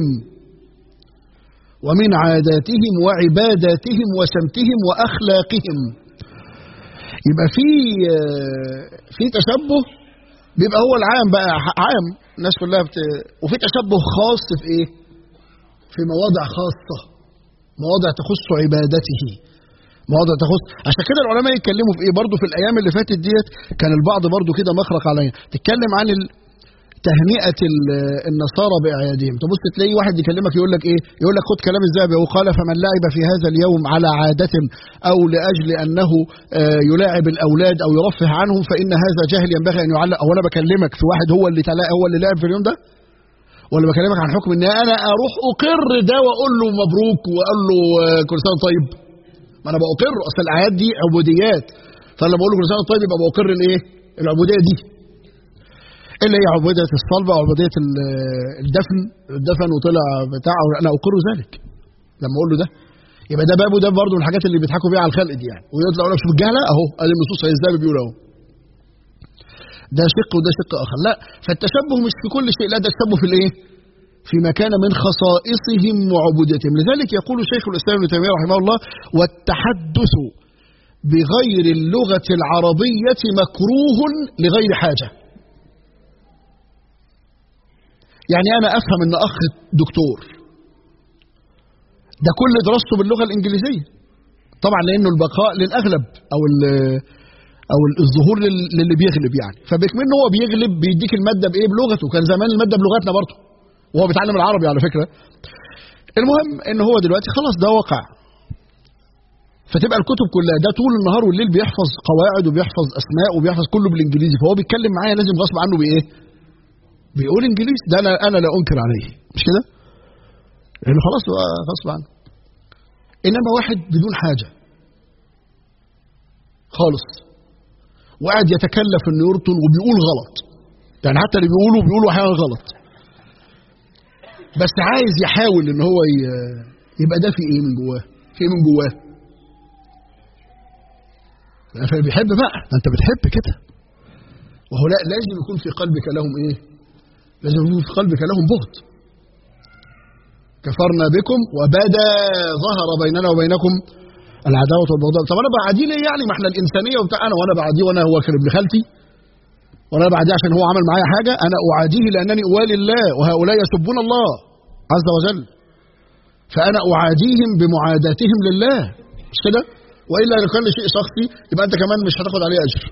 ومن عاداتهم وعباداتهم وسمتهم واخلاقهم يبقى في في تشبه بيبقى هو العام بقى عام الناس كلها بت... وفي تشبه خاص في ايه؟ في مواضع خاصة مواضع تخص عبادته مواضع تخص عشان كده العلماء يتكلموا في ايه برضه في الايام اللي فاتت ديت كان البعض برضه كده مخرق عليا تتكلم عن ال... تهنئة النصارى بأعيادهم تبص تلاقي واحد يكلمك يقول لك إيه يقول لك خد كلام الذهبي وقال فمن لعب في هذا اليوم على عادة أو لأجل أنه يلاعب الأولاد أو يرفه عنهم فإن هذا جاهل ينبغي أن يعلق أو أنا بكلمك في واحد هو اللي تلا هو اللي لعب في اليوم ده ولا بكلمك عن حكم ان انا اروح اقر ده واقول له مبروك واقول له كل سنه طيب ما انا بأقر اصل الاعياد دي عبوديات فلما بقول له كل سنه طيب يبقى بأقر الايه العبوديه دي الا هي عبوديه الصلب او عبوديه ال- الدفن الدفن وطلع بتاع انا اقر ذلك لما اقول له ده يبقى ده بابه ده برضه من الحاجات اللي بيضحكوا بيها على الخلق دي يعني ويطلع يقول لك شوف الجهله اهو ادي النصوص هيزداد بيقول اهو ده شق وده شق اخر لا فالتشبه مش في كل شيء لا ده التشبه في الايه فيما كان من خصائصهم وعبوديتهم لذلك يقول شيخ الاسلام ابن تيميه رحمه الله والتحدث بغير اللغه العربيه مكروه لغير حاجه يعني انا افهم ان اخ دكتور ده كل دراسته باللغه الانجليزيه طبعا لانه البقاء للاغلب او ال- او ال- الظهور لل- للي بيغلب يعني فبكمن هو بيغلب بيديك الماده بايه بلغته كان زمان الماده بلغتنا برضه وهو بيتعلم العربي على فكره المهم ان هو دلوقتي خلاص ده واقع فتبقى الكتب كلها ده طول النهار والليل بيحفظ قواعد وبيحفظ اسماء وبيحفظ كله بالانجليزي فهو بيتكلم معايا لازم غصب عنه بايه بيقول انجليزي ده انا انا لا انكر عليه مش كده لانه خلاص هو غصب عنه انما واحد بدون حاجه خالص وقاعد يتكلف انه يرطن وبيقول غلط يعني حتى اللي بيقولوا بيقولوا حاجه غلط بس عايز يحاول ان هو ي- يبقى ده في ايه من جواه في ايه من جواه فبيحب بقى ده انت بتحب كده وهو لا لازم يكون في قلبك لهم ايه لازم يكون في قلبك لهم بغض كفرنا بكم وبدا ظهر بيننا وبينكم العداوه والبغضاء طب انا بعديه ليه يعني ما احنا الانسانيه وبتاع انا وانا بعديه وانا هو كان ابن خالتي وانا بعديه عشان هو عمل معايا حاجه انا اعاديه لانني اوالي الله وهؤلاء يسبون الله عز وجل فانا اعاديهم بمعاداتهم لله مش كده والا لو كان شيء شخصي يبقى انت كمان مش هتاخد عليه اجر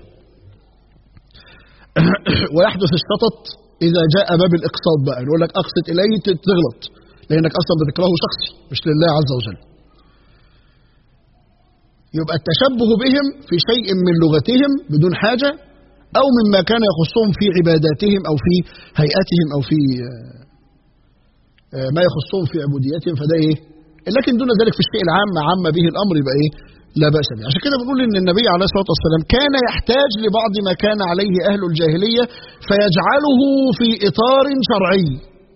ويحدث الشطط اذا جاء باب الاقساط بقى يقول لك اقسط اليه تغلط لانك اصلا بتكرهه شخصي مش لله عز وجل يبقى التشبه بهم في شيء من لغتهم بدون حاجه او مما كان يخصهم في عباداتهم او في هيئتهم او في آه، آه، ما يخصهم في عبوديتهم فده ايه لكن دون ذلك في الشيء العام عم به الامر يبقى ايه لا باس به عشان كده بنقول ان النبي عليه الصلاه والسلام كان يحتاج لبعض ما كان عليه اهل الجاهليه فيجعله في اطار شرعي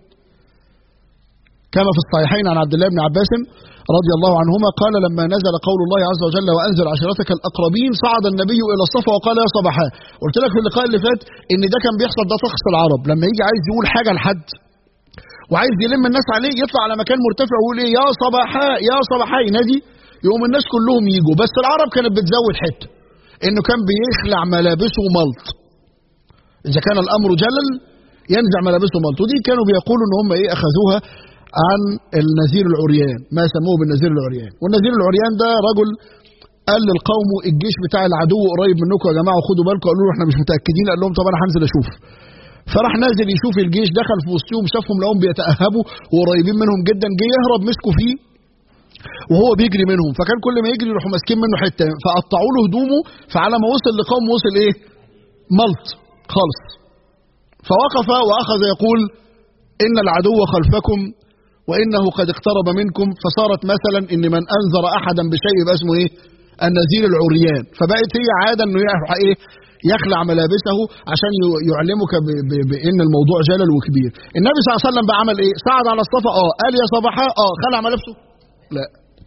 كما في الصحيحين عن عبد الله بن عباس رضي الله عنهما قال لما نزل قول الله عز وجل وانزل عشيرتك الاقربين صعد النبي الى الصفا وقال يا صباحا قلت لك في اللقاء اللي فات ان ده كان بيحصل ده طقس العرب لما يجي عايز يقول حاجه لحد وعايز يلم الناس عليه يطلع على مكان مرتفع ويقول ايه يا صباحا يا صباحا ينادي يقوم الناس كلهم يجوا بس العرب كانت بتزود حته انه كان بيخلع ملابسه ملط اذا كان الامر جلل ينزع ملابسه ملط ودي كانوا بيقولوا ان هم ايه اخذوها عن النذير العريان ما سموه بالنذير العريان والنذير العريان ده رجل قال للقوم الجيش بتاع العدو قريب منكم يا جماعه وخدوا بالكم قالوا له احنا مش متاكدين قال لهم طب انا هنزل اشوف فراح نازل يشوف الجيش دخل في وسطهم شافهم لقوهم بيتاهبوا وقريبين منهم جدا جه يهرب مسكوا فيه وهو بيجري منهم فكان كل ما يجري يروحوا ماسكين منه حته فقطعوا له هدومه فعلى ما وصل لقوم وصل ايه؟ ملط خالص فوقف واخذ يقول ان العدو خلفكم وانه قد اقترب منكم فصارت مثلا ان من انذر احدا بشيء يبقى اسمه ايه؟ النذير العريان فبقت هي عاده انه يروح ايه؟ يخلع ملابسه عشان ي- يعلمك ب- ب- بان الموضوع جلل وكبير. النبي صلى الله عليه وسلم بقى عمل ايه؟ صعد على الصفا اه قال يا صباحا اه خلع ملابسه؟ لا.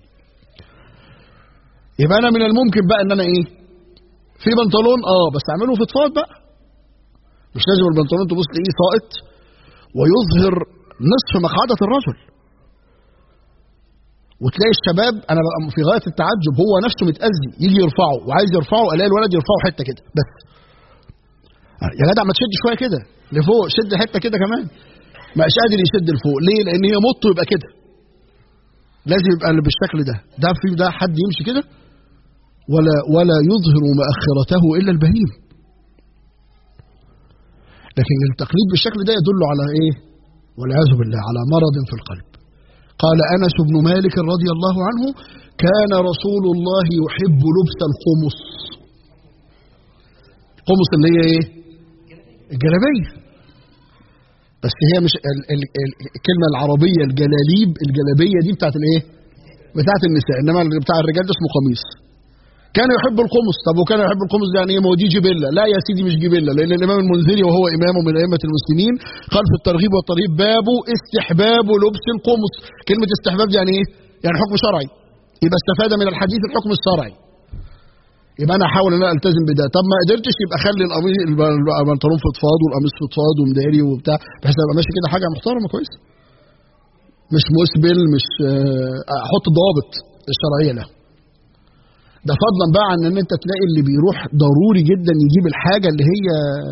يبقى انا من الممكن بقى ان انا ايه؟ في بنطلون اه بس اعمله فضفاض بقى. مش لازم البنطلون تبص تلاقيه ساقط ويظهر نصف مقعدة الرجل وتلاقي الشباب انا بقى في غايه التعجب هو نفسه متاذي يجي يرفعه وعايز يرفعه الاقي الولد يرفعه حته كده بس يا جدع ما تشد شويه كده لفوق شد حته كده كمان مش قادر يشد لفوق ليه لان هي مطه يبقى كده لازم يبقى اللي بالشكل ده ده في ده حد يمشي كده ولا ولا يظهر مؤخرته الا البهيم لكن التقليد بالشكل ده يدل على ايه والعياذ بالله على مرض في القلب قال انس بن مالك رضي الله عنه كان رسول الله يحب لبس القمص القمص اللي هي ايه الجلابيه بس هي مش ال ال ال الكلمه العربيه الجلاليب الجلابيه دي بتاعت الايه بتاعت النساء انما اللي بتاع الرجال ده اسمه قميص كان يحب القمص طب وكان يحب القمص ده يعني ايه ما هو دي جبله لا يا سيدي مش جبله لان الامام المنذري وهو امام من ائمه المسلمين قال في الترغيب والترهيب باب استحباب لبس القمص كلمه استحباب دي يعني ايه يعني حكم شرعي يبقى استفاد من الحديث الحكم الشرعي يبقى انا احاول ان انا التزم بده طب ما قدرتش يبقى خلي القميص البنطلون فضفاض والقميص فضفاض ومداري وبتاع بحيث ابقى ماشي كده حاجه محترمه كويسه مش مسبل مش احط الضوابط الشرعيه له ده فضلا بقى عن ان انت تلاقي اللي بيروح ضروري جدا يجيب الحاجه اللي هي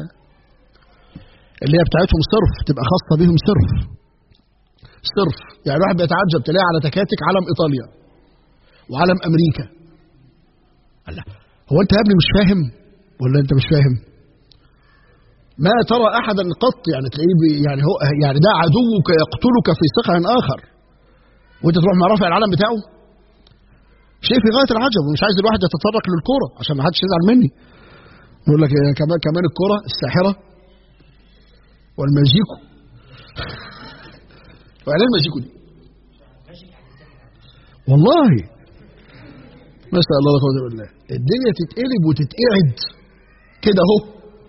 اللي هي بتاعتهم صرف تبقى خاصه بيهم صرف صرف يعني الواحد بيتعجب تلاقي على تكاتك علم ايطاليا وعلم امريكا الله هو انت يا ابني مش فاهم ولا انت مش فاهم ما ترى احدا قط يعني تلاقيه يعني هو يعني ده عدوك يقتلك في سقع اخر وانت تروح مع رافع العلم بتاعه شيء في غايه العجب ومش عايز الواحد يتطرق للكوره عشان ما حدش يزعل مني يقول لك كمان كمان الكوره الساحره والماجيكو وعليه الماجيكو دي والله ما شاء الله لا قوه الا بالله الدنيا تتقلب وتتقعد كده اهو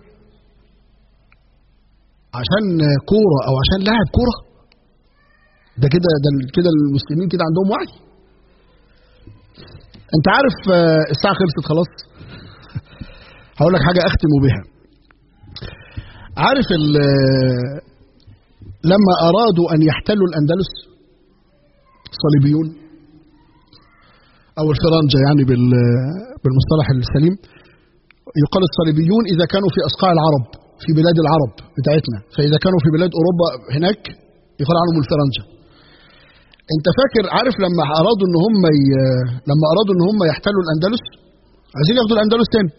عشان كوره او عشان لاعب كوره ده كده ده كده المسلمين كده عندهم وعي انت عارف الساعه خلصت خلاص هقول لك حاجه اختم بها عارف لما ارادوا ان يحتلوا الاندلس الصليبيون او الفرنجه يعني بالمصطلح السليم يقال الصليبيون اذا كانوا في اصقاع العرب في بلاد العرب بتاعتنا فاذا كانوا في بلاد اوروبا هناك يقال عنهم الفرنجه انت فاكر عارف لما ارادوا ان هم ي... لما ارادوا ان هم يحتلوا الاندلس عايزين ياخدوا الاندلس تاني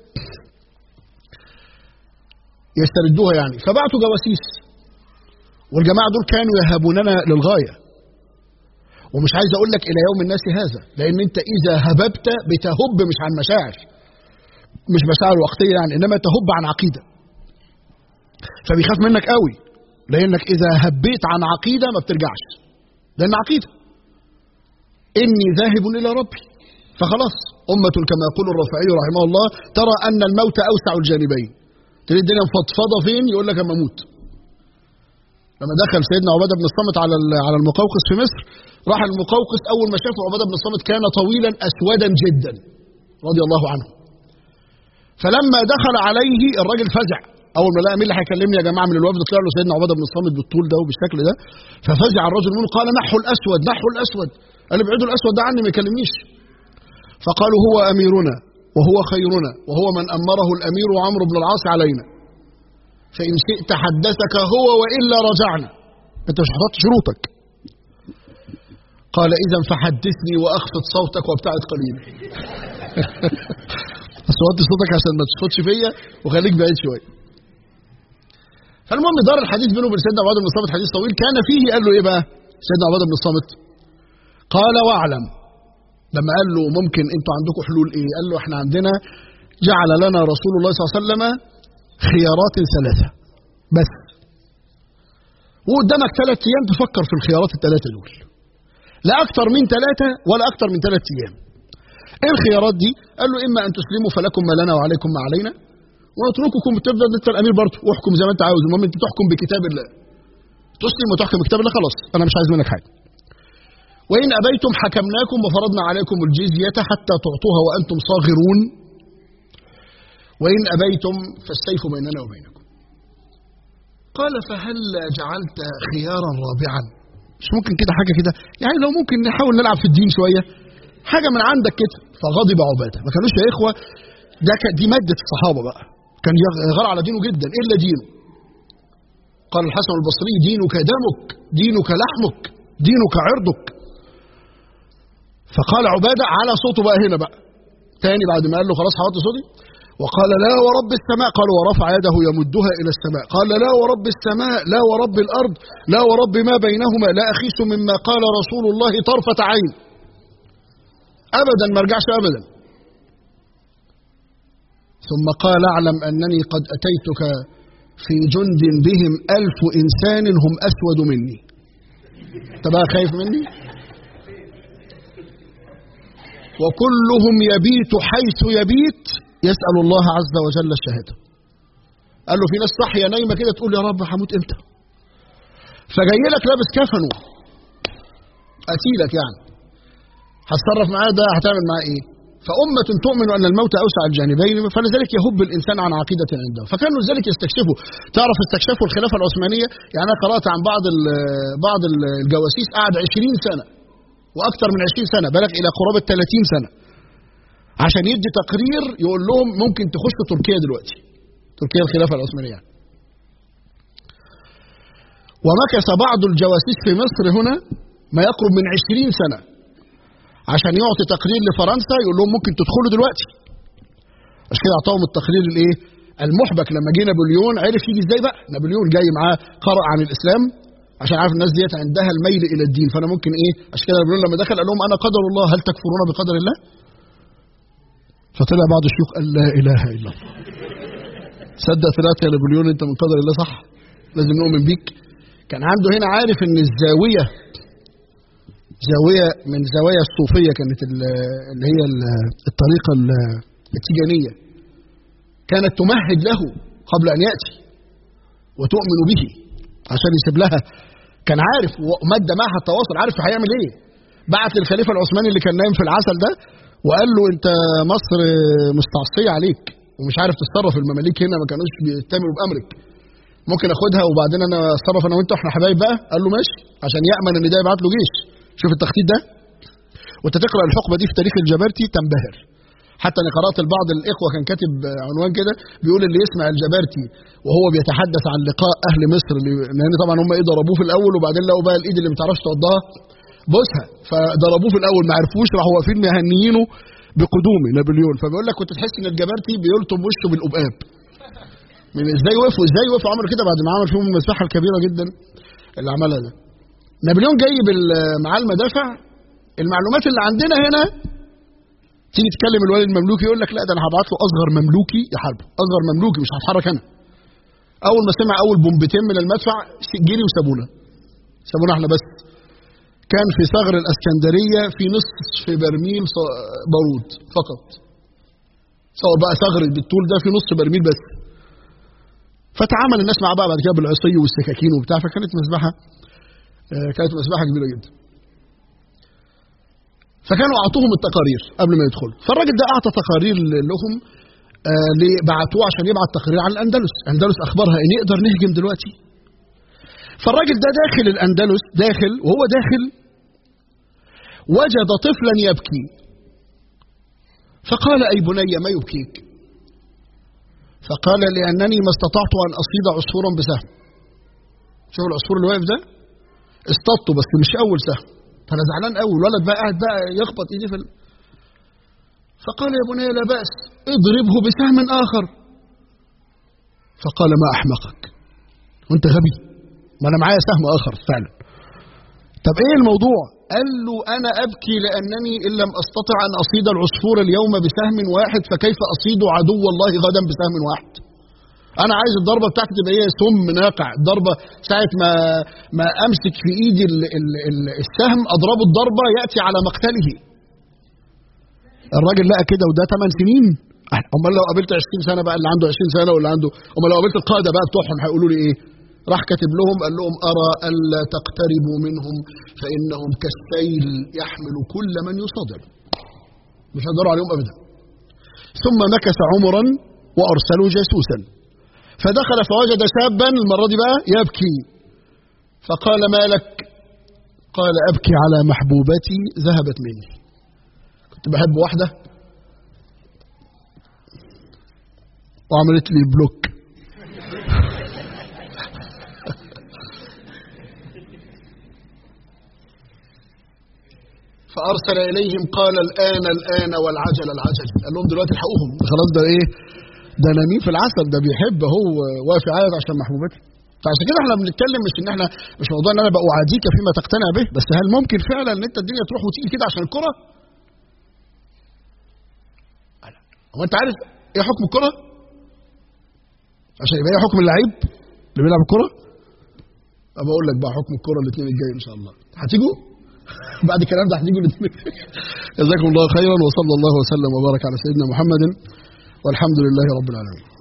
يستردوها يعني فبعتوا جواسيس والجماعه دول كانوا يهابوننا للغايه ومش عايز اقول لك الى يوم الناس هذا لان انت اذا هببت بتهب مش عن مشاعر مش مشاعر وقتيه يعني انما تهب عن عقيده فبيخاف منك قوي لانك اذا هبيت عن عقيده ما بترجعش لان عقيده اني ذاهب الى ربي فخلاص أمة كما يقول الرافعي رحمه الله ترى أن الموت أوسع الجانبين تلاقي الدنيا مفضفضة فين يقول لك أما أموت لما دخل سيدنا عبادة بن الصامت على على المقوقس في مصر راح المقوقس أول ما شافه عبادة بن الصامت كان طويلا أسودا جدا رضي الله عنه فلما دخل عليه الراجل فزع اول ما لقى مين اللي هيكلمني يا جماعه من الوفد طلع له سيدنا عباده بن الصامت بالطول ده وبالشكل ده ففزع الرجل منه قال نحوا الاسود نحوا الاسود قال ابعدوا الاسود ده عني ما يكلمنيش فقالوا هو اميرنا وهو خيرنا وهو من امره الامير عمرو بن العاص علينا فان شئت حدثك هو والا رجعنا انت مش حطيت شروطك قال اذا فحدثني واخفض صوتك وابتعد قليلا بس وطي صوتك عشان ما تشخطش فيا وخليك بعيد شويه فالمهم دار الحديث بينه وبين سيدنا عباده بن الصامت حديث طويل كان فيه قال له ايه بقى سيدنا عباده بن الصامت قال واعلم لما قال له ممكن انتوا عندكم حلول ايه قال له احنا عندنا جعل لنا رسول الله صلى الله عليه وسلم خيارات ثلاثه بس وقدامك ثلاث ايام تفكر في الخيارات الثلاثه دول لا اكثر من ثلاثه ولا اكثر من ثلاث ايام ايه الخيارات دي قال له اما ان تسلموا فلكم ما لنا وعليكم ما علينا ونترككم تفضل انت الامير برضه واحكم زي ما انت عاوز المهم انت تحكم بكتاب الله تسلم وتحكم بكتاب الله خلاص انا مش عايز منك حاجه وان ابيتم حكمناكم وفرضنا عليكم الجزيه حتى تعطوها وانتم صاغرون وان ابيتم فالسيف بيننا وبينكم قال فهل جعلت خيارا رابعا مش ممكن كده حاجه كده يعني لو ممكن نحاول نلعب في الدين شويه حاجه من عندك كده فغضب عباده ما كانوش يا اخوه ده دي ماده الصحابه بقى كان يغار على دينه جدا الا دينه قال الحسن البصري دينك دمك دينك لحمك دينك عرضك فقال عباده على صوته بقى هنا بقى تاني بعد ما قال له خلاص حوطت صوتي وقال لا ورب السماء قال ورفع يده يمدها الى السماء قال لا ورب السماء لا ورب الارض لا ورب ما بينهما لا اخيس مما قال رسول الله طرفه عين ابدا ما رجعش ابدا ثم قال اعلم انني قد اتيتك في جند بهم الف انسان هم اسود مني انت بقى خايف مني وكلهم يبيت حيث يبيت يسأل الله عز وجل الشهادة قال له في ناس صاحية نايمة كده تقول يا رب هموت امتى فجاي لك لابس كفنه قتيلك يعني هتصرف معاه ده هتعمل معاه ايه فأمة تؤمن أن الموت أوسع الجانبين فلذلك يهب الإنسان عن عقيدة عنده فكانوا لذلك يستكشفوا تعرف استكشفوا الخلافة العثمانية يعني أنا قرأت عن بعض بعض الجواسيس قعد 20 سنة وأكثر من 20 سنة بلغ إلى قرابة 30 سنة عشان يدي تقرير يقول لهم ممكن تخشوا تركيا دلوقتي تركيا الخلافة العثمانية ومكث بعض الجواسيس في مصر هنا ما يقرب من 20 سنة عشان يعطي تقرير لفرنسا يقول لهم ممكن تدخلوا دلوقتي عشان كده اعطاهم التقرير الايه المحبك لما جه نابليون عرف يجي ازاي بقى نابليون جاي معاه قرأ عن الاسلام عشان عارف الناس ديت عندها الميل الى الدين فانا ممكن ايه عشان كده نابليون لما دخل قال لهم انا قدر الله هل تكفرون بقدر الله فطلع بعض الشيوخ قال لا اله الا الله صدق طلعت يا نابليون انت من قدر الله صح لازم نؤمن بيك كان عنده هنا عارف ان الزاويه زاوية من زوايا الصوفية كانت اللي هي الطريقة التيجانية كانت تمهد له قبل أن يأتي وتؤمن به عشان يسيب لها كان عارف ومد معها التواصل عارف هيعمل ايه بعت للخليفة العثماني اللي كان نايم في العسل ده وقال له انت مصر مستعصية عليك ومش عارف تتصرف المماليك هنا ما كانوش بيتمروا بأمرك ممكن اخدها وبعدين انا اتصرف انا وانت واحنا حبايب بقى قال له ماشي عشان يامن ان ده يبعت له جيش شوف التخطيط ده وانت تقرا الحقبه دي في تاريخ الجبرتي تنبهر حتى انا قرات البعض الاخوه كان كاتب عنوان كده بيقول اللي يسمع الجبرتي وهو بيتحدث عن لقاء اهل مصر لان طبعا هم ايه ضربوه في الاول وبعدين لقوا بقى الايد اللي ما تعرفش تقضها بوسها فضربوه في الاول ما عرفوش راحوا واقفين مهنيينه بقدوم نابليون فبيقول لك كنت تحس ان الجبرتي بيلطم وشه بالقباب من ازاي وقفوا ازاي وقفوا عملوا كده بعد ما عمل فيهم المساحه الكبيره جدا اللي عملها ده نابليون جاي معاه المدافع المعلومات اللي عندنا هنا تيجي تكلم الولي المملوكي يقول لك لا ده انا هبعت له اصغر مملوكي يحاربه اصغر مملوكي مش هتحرك انا اول ما سمع اول بومبتين من المدفع جري وسابونا سابونا احنا بس كان في ثغر الاسكندريه في نصف برميل بارود فقط سواء بقى ثغر بالطول ده في نص برميل بس فتعامل الناس مع بعض بعد كده بالعصي والسكاكين وبتاع فكانت مذبحه كانت مذبحه كبيره جدا فكانوا اعطوهم التقارير قبل ما يدخلوا فالراجل ده اعطى تقارير لهم آه بعتوه عشان يبعت تقرير عن الاندلس الاندلس اخبارها ان نقدر نهجم دلوقتي فالراجل ده داخل الاندلس داخل وهو داخل وجد طفلا يبكي فقال اي بني ما يبكيك فقال لانني ما استطعت ان اصيد عصفورا بسهم شوف العصفور اللي واقف ده اصطدته بس مش اول سهم فانا زعلان قوي الولد بقى قاعد بقى يخبط ايدي في ال... فقال يا بني لا باس اضربه بسهم اخر فقال ما احمقك وانت غبي ما انا معايا سهم اخر فعلا طب ايه الموضوع قال له انا ابكي لانني ان لم استطع ان اصيد العصفور اليوم بسهم واحد فكيف اصيد عدو الله غدا بسهم واحد انا عايز الضربه بتاعتي تبقى ايه سم ناقع ضربه ساعه ما ما امسك في ايدي ال ال ال السهم اضربه الضربه ياتي على مقتله الراجل لقى كده وده 8 سنين امال لو قابلت 20 سنه بقى اللي عنده 20 سنه واللي عنده امال لو قابلت القاده بقى بتوعهم هيقولوا لي ايه راح كاتب لهم قال لهم ارى الا تقتربوا منهم فانهم كالسيل يحمل كل من يصادر مش هيقدروا عليهم ابدا ثم مكث عمرا وارسلوا جاسوسا فدخل فوجد شابا المرة دي بقى يبكي فقال ما لك قال أبكي على محبوبتي ذهبت مني كنت بحب واحدة وعملت لي بلوك فأرسل إليهم قال الآن الآن والعجل العجل قال لهم دلوقتي الحقوهم خلاص ده إيه ده نمين في العسل ده بيحب هو واقف يعيط عشان محبوبته فعشان كده احنا بنتكلم مش ان احنا مش موضوع ان انا بقى اعاديك فيما تقتنع به بس هل ممكن فعلا ان انت الدنيا تروح وتيجي كده عشان الكره؟ هو انت عارف ايه حكم الكره؟ عشان يبقى ايه حكم اللعيب اللي بيلعب الكره؟ ابقى اقول لك بقى حكم الكره الاثنين الجاي ان شاء الله هتيجوا؟ بعد الكلام ده هتيجوا جزاكم الله خيرا وصلى الله وسلم وبارك على سيدنا محمد والحمد لله رب العالمين